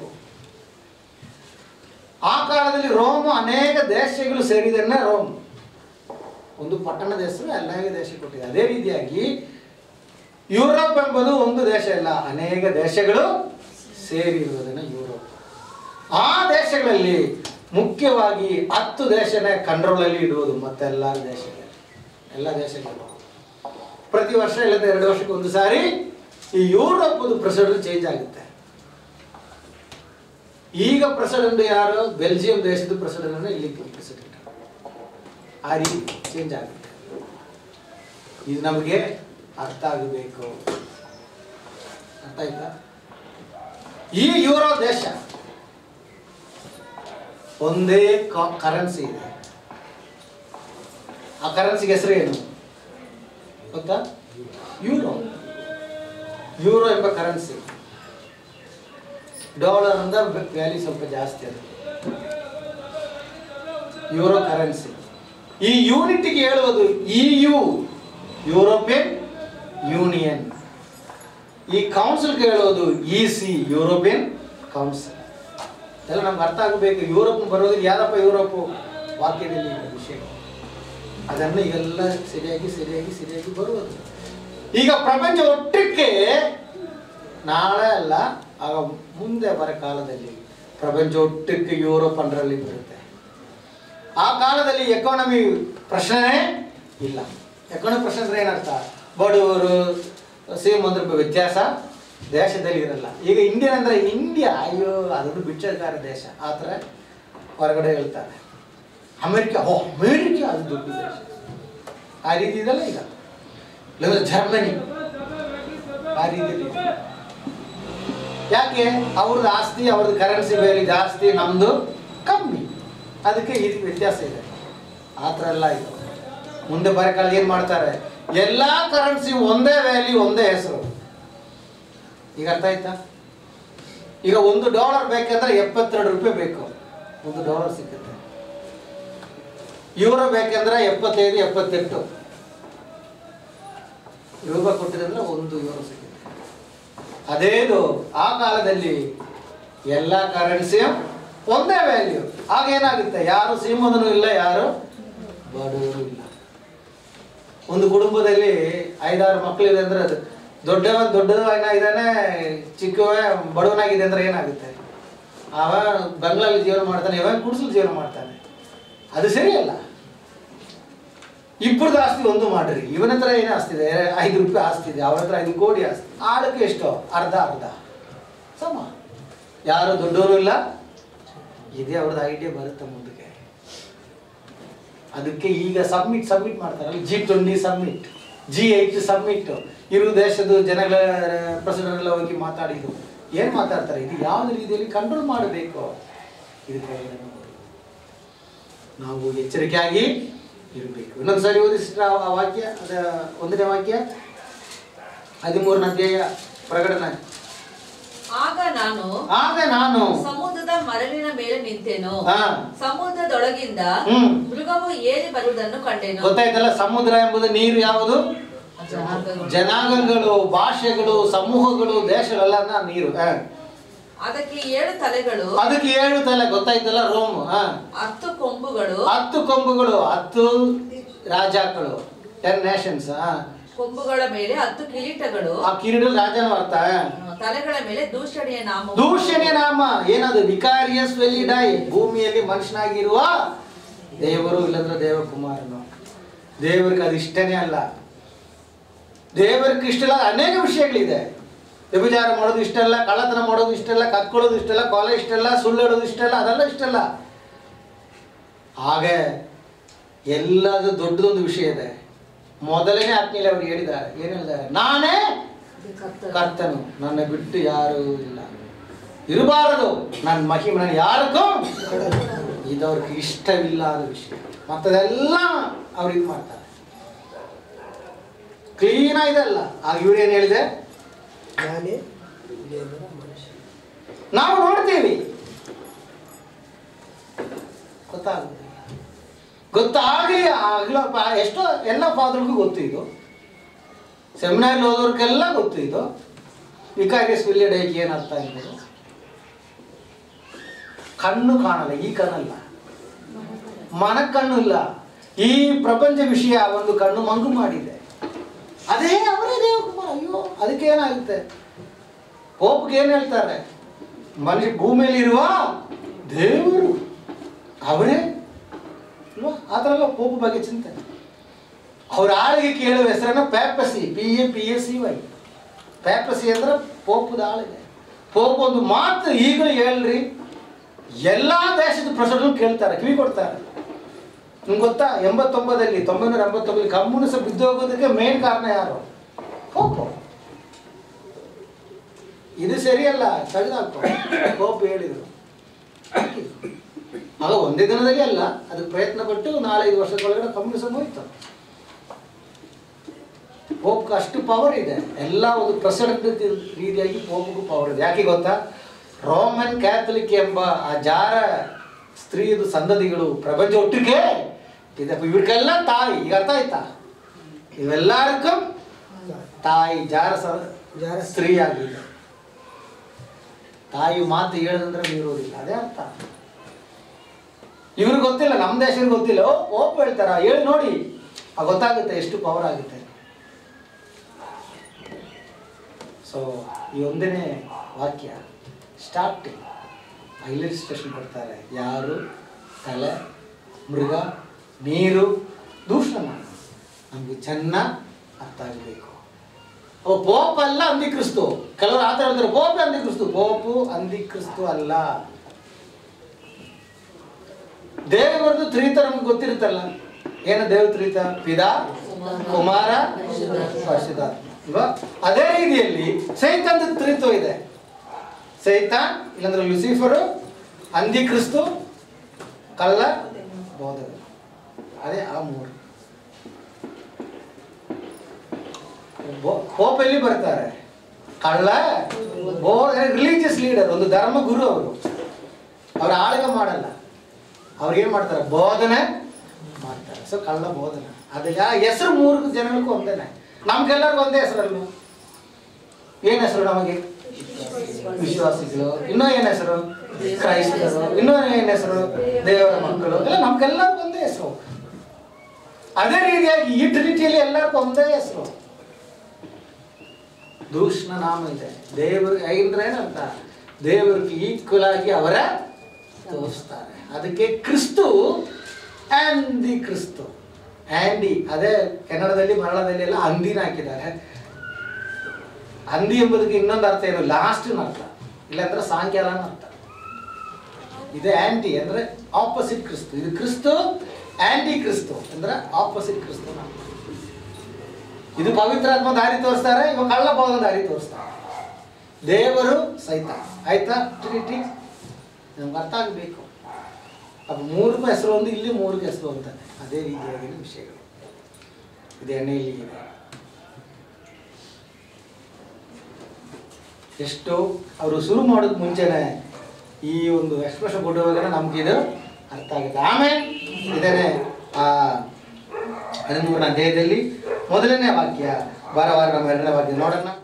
ಆ ಕಾಲದಲ್ಲಿ ರೋಮ್ ಅನೇಕ ದೇಶಗಳು ಸೇರಿದನ್ನ ರೋಮ್ ಒಂದು ಪಟ್ಟಣದ ಹೆಸರು ಎಲ್ಲ ದೇಶ ಕೊಟ್ಟಿದೆ ಅದೇ ರೀತಿಯಾಗಿ ಯುರೋಪ್ ಎಂಬುದು ಒಂದು ದೇಶ ಇಲ್ಲ ಅನೇಕ ದೇಶಗಳು ಸೇರಿರುವುದನ್ನು ಯುರೋಪ್ ಆ ದೇಶಗಳಲ್ಲಿ ಮುಖ್ಯವಾಗಿ ಹತ್ತು ದೇಶನ ಕಂಟ್ರೋಲಲ್ಲಿ ಇಡುವುದು ಮತ್ತೆಲ್ಲ ದೇಶಗಳು ಎಲ್ಲ ದೇಶಗಳು ಪ್ರತಿ ವರ್ಷ ಇಲ್ಲದ ಎರಡು ವರ್ಷಕ್ಕೆ ಒಂದು ಸಾರಿ ಈ ಯುರೋಪ್ ಪ್ರೆಸಿಡೆಂಟ್ ಚೇಂಜ್ ಆಗುತ್ತೆ ಈಗ ಪ್ರೆಸಿಡೆಂಟ್ ಯಾರು ಬೆಲ್ಜಿಯಂ ದೇಶದ ಪ್ರೆಸಿಡೆಂಟ್ ಇಲ್ಲಿ ಪ್ರೆಸಿಡೆಂಟ್ ಆ ರೀತಿ ಚೇಂಜ್ ಆಗುತ್ತೆ ಇದು ನಮಗೆ ಅರ್ಥ ಆಗಬೇಕು ಅರ್ಥ ಆಯ್ತಾ ಈ ಯೂರೋ ದೇಶ ಒಂದೇ ಕರೆನ್ಸಿ ಇದೆ ಆ ಕರೆನ್ಸಿಗೆ ಹೆಸರು ಏನು ಗೊತ್ತಾ ಯೂರೋ ಯೂರೋ ಎಂಬ ಕರೆನ್ಸಿ ಡಾಲರ್ ಅಂದ ವ್ಯಾಲ್ಯೂ ಸ್ವಲ್ಪ ಜಾಸ್ತಿ ಅದು ಯೂರೋ ಕರೆನ್ಸಿ ಈ ಯೂನಿಟ್ಗೆ ಹೇಳುವುದು ಇ ಯು ಯುರೋಪಿಯನ್ ಯೂನಿಯನ್ ಈ ಕೌನ್ಸಿಲ್ಗೆ ಹೇಳೋದು ಇ ಸಿ ಯುರೋಪಿಯನ್ ಕೌನ್ಸಿಲ್ ಎಲ್ಲ ನಮ್ಗೆ ಅರ್ಥ ಆಗಬೇಕು ಯುರೋಪ್ ಬರೋದಿಲ್ಲ ಯಾರಪ್ಪ ಯುರೋಪು ವಾಕ್ಯದಲ್ಲಿ ಇದೆ ವಿಷಯ ಅದನ್ನು ಎಲ್ಲ ಸರಿಯಾಗಿ ಸರಿಯಾಗಿ ಸರಿಯಾಗಿ ಬರುವುದು ಈಗ ಪ್ರಪಂಚ ಒಟ್ಟಕ್ಕೆ ನಾಳೆ ಅಲ್ಲ ಆಗ ಮುಂದೆ ಬರೋ ಕಾಲದಲ್ಲಿ ಪ್ರಪಂಚ ಒಟ್ಟಕ್ಕೆ ಯುರೋಪ್ ಅಂಡರಲ್ಲಿ ಬರುತ್ತೆ ಆ ಕಾಲದಲ್ಲಿ ಎಕಾನಮಿ ಪ್ರಶ್ನೆನೇ ಇಲ್ಲ ಎಕಾನಮಿ ಪ್ರಶ್ನೆ ಅಂದ್ರೆ ಏನರ್ಥ ಬಡವರು ಶ್ರೀಮಂತರ ವ್ಯತ್ಯಾಸ ದೇಶದಲ್ಲಿ ಇರಲ್ಲ ಈಗ ಇಂಡಿಯಾ ಅಂದ್ರೆ ಇಂಡಿಯಾ ಅಯ್ಯೋ ಅದೊಂದು ಬಿಚ್ಚಗಾರ ದೇಶ ಆ ಥರ ಹೊರಗಡೆ ಹೇಳ್ತಾರೆ ಅಮೆರಿಕ ಓ ಅಮೆರಿಕ ಅದು ದೊಡ್ಡ ದೇಶ ಆ ರೀತಿ ಇದೆಲ್ಲ ಈಗ ಇಲ್ಲ ಜರ್ಮನಿ ಆ ರೀತಿಯಲ್ಲಿ ಇದೆ. ಯಾಕೆ ಅವ್ರದ್ದು ಆಸ್ತಿ ಅವ್ರದ್ದು ಕರೆನ್ಸಿ ಬೇರೆ ಜಾಸ್ತಿ ನಮ್ಮದು ಕಮ್ಮಿ ಅದಕ್ಕೆ ಈ ವ್ಯತ್ಯಾಸ ಇದೆ ಆ ಥರ ಎಲ್ಲ ಇದು ಮುಂದೆ ಬರೋ ಕಾಲ ಏನು ಮಾಡ್ತಾರೆ ಎಲ್ಲ ಕರೆನ್ಸಿ ಒಂದೇ ವ್ಯಾಲ್ಯೂ ಒಂದೇ ಹೆಸರು ಈಗ ಅರ್ಥ ಆಯ್ತಾ ಈಗ ಒಂದು ಡಾಲರ್ ಬೇಕಂದ್ರೆ ಎಪ್ಪತ್ತೆರಡು ರೂಪಾಯಿ ಬೇಕು ಒಂದು ಡಾಲರ್ ಸಿಕ್ಕುತ್ತೆ ಯೂರೋ ಬೇಕಂದ್ರೆ ಎಪ್ಪತ್ತೈದು ಎಪ್ಪತ್ತೆಂಟು ರೂಪಾಯಿ ಕೊಟ್ಟಿದ್ರೆ ಒಂದು ಯೂರೋ ಸಿಗುತ್ತೆ ಅದೇದು ಆ ಕಾಲದಲ್ಲಿ ಎಲ್ಲ ಕರೆನ್ಸಿಯು ಒಂದೇ ವ್ಯಾಲ್ಯೂ ಆಗ ಏನಾಗುತ್ತೆ ಯಾರು ಶ್ರೀಮಂತನೂ ಇಲ್ಲ ಯಾರು ಬಡವರು ಇಲ್ಲ ಒಂದು ಕುಟುಂಬದಲ್ಲಿ ಐದಾರು ಮಕ್ಕಳಿದೆ ಅಂದ್ರೆ ಅದು ದೊಡ್ಡವ ದೊಡ್ಡದವನ ಇದ್ದಾನೆ ಚಿಕ್ಕವ ಬಡವನಾಗಿದೆ ಅಂದ್ರೆ ಏನಾಗುತ್ತೆ ಅವ ಬಂಗ್ಲಲ್ಲಿ ಜೀವನ ಮಾಡ್ತಾನೆ ಇವ ಗುಡಿಸಲು ಜೀವನ ಮಾಡ್ತಾನೆ ಅದು ಸರಿಯಲ್ಲ ಇಬ್ಬರದ್ದು ಆಸ್ತಿ ಒಂದು ಮಾಡ್ರಿ ಇವನ ಹತ್ರ ಏನು ಆಸ್ತಿ ಇದೆ ಐದು ರೂಪಾಯಿ ಆಸ್ತಿ ಇದೆ ಅವನ ಹತ್ರ ಐದು ಕೋಟಿ ಆಸ್ತಿ ಆಳಕ್ಕೆ ಎಷ್ಟು ಅರ್ಧ ಅರ್ಧ ಸಮ ಯಾರು ದೊಡ್ಡವರು ಇಲ್ಲ ಇದೇ ಅವ್ರದ್ದು ಐಡಿಯಾ ಬರುತ್ತೆ ಮುಂದಕ್ಕೆ ಅದಕ್ಕೆ ಈಗ ಸಬ್ಮಿಟ್ ಸಬ್ಮಿಟ್ ಮಾಡ್ತಾರಲ್ಲ G twenty submit G eight submit ಇರು ದೇಶದ ಜನಗಳ ಪ್ರೆಸಿಡೆಂಟ್ ಎಲ್ಲ ಹೋಗಿ ಮಾತಾಡಿದ್ರು ಏನ್ ಮಾತಾಡ್ತಾರೆ ಇದು ಯಾವ ರೀತಿಯಲ್ಲಿ ಕಂಟ್ರೋಲ್ ಮಾಡಬೇಕು ಇದಕ್ಕೆ ನಾವು ಎಚ್ಚರಿಕೆಯಾಗಿ ಇರಬೇಕು ಇನ್ನೊಂದ್ಸರಿ ಓದಿಸಿದ್ರ ಆ ವಾಕ್ಯ ಅದ ಒಂದನೇ ವಾಕ್ಯ ಹದಿಮೂರನೇ ಅಧ್ಯಾಯ ಪ್ರಕಟಣೆ ಆಗ ನಾನು ಆಗ ನಾನು ಸಮುದ್ರದ ಮರಳಿನ ಮೇಲೆ ನಿಂತೆನು ಹಾ. ಸಮುದ್ರದೊಳಗಿಂದ ಹ್ಮ್. ಮೃಗವು ಏರಿ ಬರುವುದನ್ನು ಕಂಡೆನು ಗೊತ್ತಾಯ್ತಲ್ಲ ಸಮುದ್ರ ಎಂಬುದು ನೀರು ಯಾವುದು ಜನಾಂಗಗಳು. ಜನಾಂಗಗಳು ಭಾಷೆಗಳು ಸಮೂಹಗಳು ದೇಶಗಳೆಲ್ಲ ನೀರು ಹ. ಅದಕ್ಕೆ ಏಳು ತಲೆಗಳು ಅದಕ್ಕೆ ಏಳು ತಲೆ ಗೊತ್ತಾಯ್ತಲ್ಲ ರೋಮ್ ಹ. ಹತ್ತು ಕೊಂಬುಗಳು ಹತ್ತು ಕೊಂಬುಗಳು ಹತ್ತು ರಾಜಾಗಳು ಟೆನ್ ನೇಷನ್ಸ್ ಕೊಂಬುಗಳ ಮೇಲೆ ಹತ್ತು ಕಿರೀಟಗಳು ಆ ಕಿರೀಟ ರಾಜನ ಅರ್ಥ ತಲೆಗಳ ಮೇಲೆ ದೂಷಣೆಯ ನಾಮ ದೂಷಣೆ ನಾಮ ಏನದು ವಿಕಾರಿಯಸ್ ವೆಲಿಡೈ ಭೂಮಿಯಲ್ಲಿ ಮನುಷ್ಯನಾಗಿರುವ ದೇವರು ಇಲ್ಲಂದ್ರೆ ದೇವಕುಮಾರನು ದೇವರಿಗೆ ಅದು ಇಷ್ಟನೇ ಅಲ್ಲ ದೇವರಿಗೆ ಇಷ್ಟಲ್ಲ ಅನೇಕ ವಿಷಯಗಳಿದೆ ವ್ಯಭಿಚಾರ ಮಾಡೋದು ಇಷ್ಟಲ್ಲ ಕಳ್ಳತನ ಮಾಡೋದು ಇಷ್ಟಲ್ಲ ಕತ್ಕೊಳ್ಳೋದು ಇಷ್ಟಲ್ಲ ಕೊಲೆ ಇಷ್ಟಲ್ಲ ಸುಳ್ಳು ಹೇಳೋದು ಇಷ್ಟಲ್ಲ ಅದೆಲ್ಲ ಇಷ್ಟಲ್ಲ ಹಾಗೆ ಎಲ್ಲದು ದೊಡ್ಡದೊಂದು ವಿಷಯ ಇದೆ ಮೊದಲನೇ ಆಜ್ಞೆಯಲ್ಲಿ ಅವರು ಹೇಳಿದ್ದಾರೆ ಏನು ಹೇಳಿದ್ದಾರೆ ನಾನೇ ಕರ್ತನು ನನ್ನ ಬಿಟ್ಟು ಯಾರು ಇಲ್ಲ ಇರಬಾರದು ನನ್ನ ಮಹಿಮೆ ನಾನು ಯಾರಿಗೂ ಇದವ್ರಿಗೆ ಇಷ್ಟವಿಲ್ಲದ ವಿಷಯ ಮತ್ತದೆಲ್ಲ ಅವ್ರು ಇದು ಮಾಡ್ತಾರೆ ಕ್ಲೀನ್ ಇದೆಲ್ಲ ಆಗ ಇವ್ರೇನು ಹೇಳಿದೆ ನಾನೇ ದೇವರ ಮನುಷ್ಯ ನಾವು ನೋಡ್ತೀವಿ ಗೊತ್ತಾಗುತ್ತೆ ಗೊತ್ತಾಗಲಿ ಆಗ್ಲ ಪ- ಎಷ್ಟೋ ಎಲ್ಲ ಫಾದರ್ಗೂ ಗೊತ್ತು ಇದು ಸೆಮಿನಾರ್ ಓದೋರ್ಗೆಲ್ಲ ಗೊತ್ತು ಇದು ವಿಕಾರಿಯಸ್ ವಿಲಿಯಡೈಗೆ ಏನು ಅರ್ಥ ಎಂಬುದು ಕಣ್ಣು ಕಾಣಲ್ಲ ಈ ಕಣ್ಣಲ್ಲ ಮನ ಕಣ್ಣು ಇಲ್ಲ ಈ ಪ್ರಪಂಚ ವಿಷಯ ಒಂದು ಕಣ್ಣು ಮಂಗು ಮಾಡಿದೆ ಅದೇ ಅವರೇ ದೇವಕುಮಾರ ಅಯ್ಯೋ ಅದಕ್ಕೆ ಏನಾಗುತ್ತೆ ಪೋಪ್ಗೆ ಏನು ಹೇಳ್ತಾರೆ ಮನುಷ್ಯ ಭೂಮಿಯಲ್ಲಿ ಇರುವ ದೇವರು ಅವರೇ ಅಲ್ವಾ ಆ ಥರ ಎಲ್ಲ ಪೋಪ್ ಬಗ್ಗೆ ಚಿಂತೆ ಅವ್ರ ಆಳಿಗೆ ಕೇಳುವ ಹೆಸರನ್ನ papacy P A P S C Y papacy ಅಂದ್ರೆ ಪೋಪದ ಆಳಿಗೆ ಪೋಪ್ ಒಂದು ಮಾತು ಈಗಲೂ ಹೇಳ್ರಿ ಎಲ್ಲ ದೇಶದ ಪ್ರೆಸಿಡೆಂಟ್ ಕೇಳ್ತಾರೆ ಕಿವಿ ಕೊಡ್ತಾರೆ ನಿಮ್ಗೆ ಗೊತ್ತಾ ಎಂಬತ್ತೊಂಬತ್ತಲ್ಲಿ ತೊಂಬೈನೂರ ಎಂಬತ್ತೊಂಬತ್ತಲ್ಲಿ ಕಮ್ಯುನಿಸ್ಟ್ ಬಿದ್ದೋಗೋದಕ್ಕೆ ಮೇನ್ ಕಾರಣ ಯಾರು ಪೋಪು ಇದು ಸರಿಯಲ್ಲ ತೆಗೆದಾಕು ಪೋಪ್ ಹೇಳಿದರು ಆಗ ಒಂದೇ ದಿನದಲ್ಲಿ ಅಲ್ಲ ಅದಕ್ಕೆ ಪ್ರಯತ್ನ ಪಟ್ಟು ನಾಲ್ಕೈದು ವರ್ಷದೊಳಗಡೆ ಕಮ್ಯುನಿಸಮ್ ಹೋಯ್ತು ಪೋಪ್ಗೆ ಅಷ್ಟು ಪವರ್ ಇದೆ ಎಲ್ಲ ಒಂದು ಪ್ರೆಸಿಡೆಂಟ್ ರೀತಿಯಾಗಿ ಪೋಪ್ಗೂ ಪವರ್ ಇದೆ ಯಾಕೆ ಗೊತ್ತಾ ರೋಮನ್ ಕ್ಯಾಥಲಿಕ್ ಎಂಬ ಆ ಜಾರ ಸ್ತ್ರೀಯದು ಸಂದತಿಗಳು ಪ್ರಪಂಚ ಒಟ್ಟಿಗೆ ಇದೆ ಇವ್ರಿಗೆಲ್ಲ ತಾಯಿ ಈಗ ಅರ್ಥ ಆಯ್ತಾ ಇವೆಲ್ಲರಿಗೂ ತಾಯಿ ಜಾರ ಸ- ಜಾರ ಸ್ತ್ರೀ ಆಗಿದೆ ತಾಯಿ ಮಾತು ಹೇಳದಂದ್ರೆ ಮೀರೋದಿಲ್ಲ ಅದೇ ಅರ್ಥ ಇವ್ರಿಗೆ ಗೊತ್ತಿಲ್ಲ ನಮ್ಮ ದೇಶಕ್ಕೆ ಗೊತ್ತಿಲ್ಲ ಓ ಓಪ್ ಹೇಳ್ತಾರ ಹೇಳಿ ನೋಡಿ ಆ ಗೊತ್ತಾಗುತ್ತೆ ಎಷ್ಟು ಪವರ್ ಆಗುತ್ತೆ ಸೊ ಈ ಒಂದನೇ ವಾಕ್ಯ ಸ್ಟಾರ್ಟಿಂಗ್ ಇಲಿಸ್ಟ್ರೇಷನ್ ಕೊಡ್ತಾರೆ ಯಾರು ತಲೆ ಮೃಗ ನೀರು ದೂಷಣ ನಮಗೆ ಚೆನ್ನಾಗಿ ಅರ್ಥ ಆಗಬೇಕು ಓ ಪೋಪ್ ಅಲ್ಲ ಅಂದಿಕ್ರಿಸ್ತು ಕೆಲವರು ಆ ಥರ ಹೇಳ್ತಾರೆ ಪೋಪೆ ಅಂದಿಕ್ರಿಸ್ತು ಪೋಪು ಅಂದಿಕ್ರಿಸ್ತು ಅಲ್ಲ ದೇವರದು ತ್ರಿತ ನಮ್ಗೆ ಗೊತ್ತಿರುತ್ತಲ್ಲ ಏನು ದೇವ ತ್ರಿತ ಪಿದಾ ಕುಮಾರ ಪರಿಶುದ್ಧಾತ್ಮ ಇಲ್ವಾ ಅದೇ ರೀತಿಯಲ್ಲಿ ಸೈತಾನದ ತ್ರಿತ್ವ ಇದೆ ಸೈತಾನ್ ಇಲ್ಲಾಂದ್ರೆ ಲುಸಿಫರು ಅಂದಿಕ್ರಿಸ್ತು ಕಳ್ಳ ಬೋಧಕ ಅದೇ ಆ ಮೂರು ಬೋ- ಪೋಪ್ ಎಲ್ಲಿ ಬರ್ತಾರೆ ಕಳ್ಳ ಬೋ ರಿಲಿಜಿಯಸ್ ಲೀಡರ್ ಒಂದು ಧರ್ಮ ಗುರು ಅವರು ಅವ್ರ ಆಳ್ಗ ಮಾಡಲ್ಲ ಅವ್ರು ಏನ್ ಮಾಡ್ತಾರೆ ಬೋಧನೆ ಮಾಡ್ತಾರೆ ಸೊ ಕಳ್ಳ ಬೋಧನೆ ಅದಕ್ಕೆ ಆ ಹೆಸರು ಮೂರು ಜನಗಳಿಗೂ ಒಂದೇನೆ ನಮ್ಗೆಲ್ಲರಿಗೂ ಒಂದೇ ಹೆಸರಲ್ಲ ಏನ್ ಹೆಸರು ನಮಗೆ ವಿಶ್ವಾಸಿಗಳು ಇನ್ನೂ ಏನ್ ಹೆಸರು ಕ್ರೈಸ್ತರು ಇನ್ನೂ ಏನ್ ಹೆಸರು ದೇವರ ಮಕ್ಕಳು ಎಲ್ಲ ನಮ್ಗೆಲ್ಲರಿಗೂ ಒಂದೇ ಹೆಸರು ಅದೇ ರೀತಿಯಾಗಿ ಈ ಟ್ರಿನಿಟಿಯಲ್ಲಿ ಎಲ್ಲರಿಗೂ ಒಂದೇ ಹೆಸರು ದೂಷಣ ನಾಮ ಇದೆ ದೇವ್ರಿಗೆ ಐಂದ್ರೆ ಏನಂತ ದೇವರಿಗೆ ಈಕ್ವಲ್ ಆಗಿ ಅವರ ತೋರಿಸ್ತಾರೆ ಅದಕ್ಕೆ ಕ್ರಿಸ್ತು ಆ್ಯಂಡ್ ದಿ ಕ್ರಿಸ್ತು ಆ್ಯಂಡಿ ಅದೇ ಕನ್ನಡದಲ್ಲಿ ಮಲಯಾಳದಲ್ಲಿ ಎಲ್ಲ ಹಂದಿನ ಹಾಕಿದ್ದಾರೆ ಹಂದಿ ಎಂಬುದಕ್ಕೆ ಇನ್ನೊಂದು ಅರ್ಥ ಏನು ಲಾಸ್ಟ್ ಅರ್ಥ ಇಲ್ಲಾಂದ್ರೆ ಸಾಯಂಕಾಲನ ಅರ್ಥ ಇದು ಆಂಟಿ ಅಂದ್ರೆ ಆಪೋಸಿಟ್ ಕ್ರಿಸ್ತು ಇದು ಕ್ರಿಸ್ತು ಆಂಟಿ ಕ್ರಿಸ್ತು ಅಂದ್ರೆ ಆಪೋಸಿಟ್ ಕ್ರಿಸ್ತು ಅಂತ. ಇದು ಪವಿತ್ರಾತ್ಮ ದಾರಿ ತೋರಿಸ್ತಾರೆ ಇವಾಗ ಕಳ್ಳ ಬೋಧನ ದಾರಿ ತೋರಿಸ್ತಾರೆ ದೇವರು ಸಹಿತ ಆಯ್ತಾ ಟ್ರಿನಿಟಿ ನಮ್ಗೆ ಅರ್ಥ ಆಗಬೇಕು ಅದು ಮೂರಿಗೂ ಹೆಸರು ಒಂದು ಇಲ್ಲಿ ಮೂರಿಗೂ ಹೆಸರು ಅಂತಾನೆ ಅದೇ ರೀತಿಯಾಗಿನ ವಿಷಯಗಳು ಇದು ಎಣ್ಣೆಯಲ್ಲಿ ಇದೆ ಎಷ್ಟು ಅವರು ಶುರು ಮಾಡೋದು ಮುಂಚೆನೆ ಈ ಒಂದು ಎಕ್ಸ್ಪ್ರೆಷನ್ ಕೊಡುವಾಗ ನಮ್ಗೆ ಇದು ಅರ್ಥ ಆಗುತ್ತೆ ಆಮೇಲೆ ಇದೇನೆ ಆ ಹದಿಮೂರನೇ ಅಧ್ಯಾಯದಲ್ಲಿ ಮೊದಲನೇ ವಾಕ್ಯ ಬಾರ ವಾರ ನಮ್ಮ ಎರಡನೇ ವಾಕ್ಯ ನೋಡೋಣ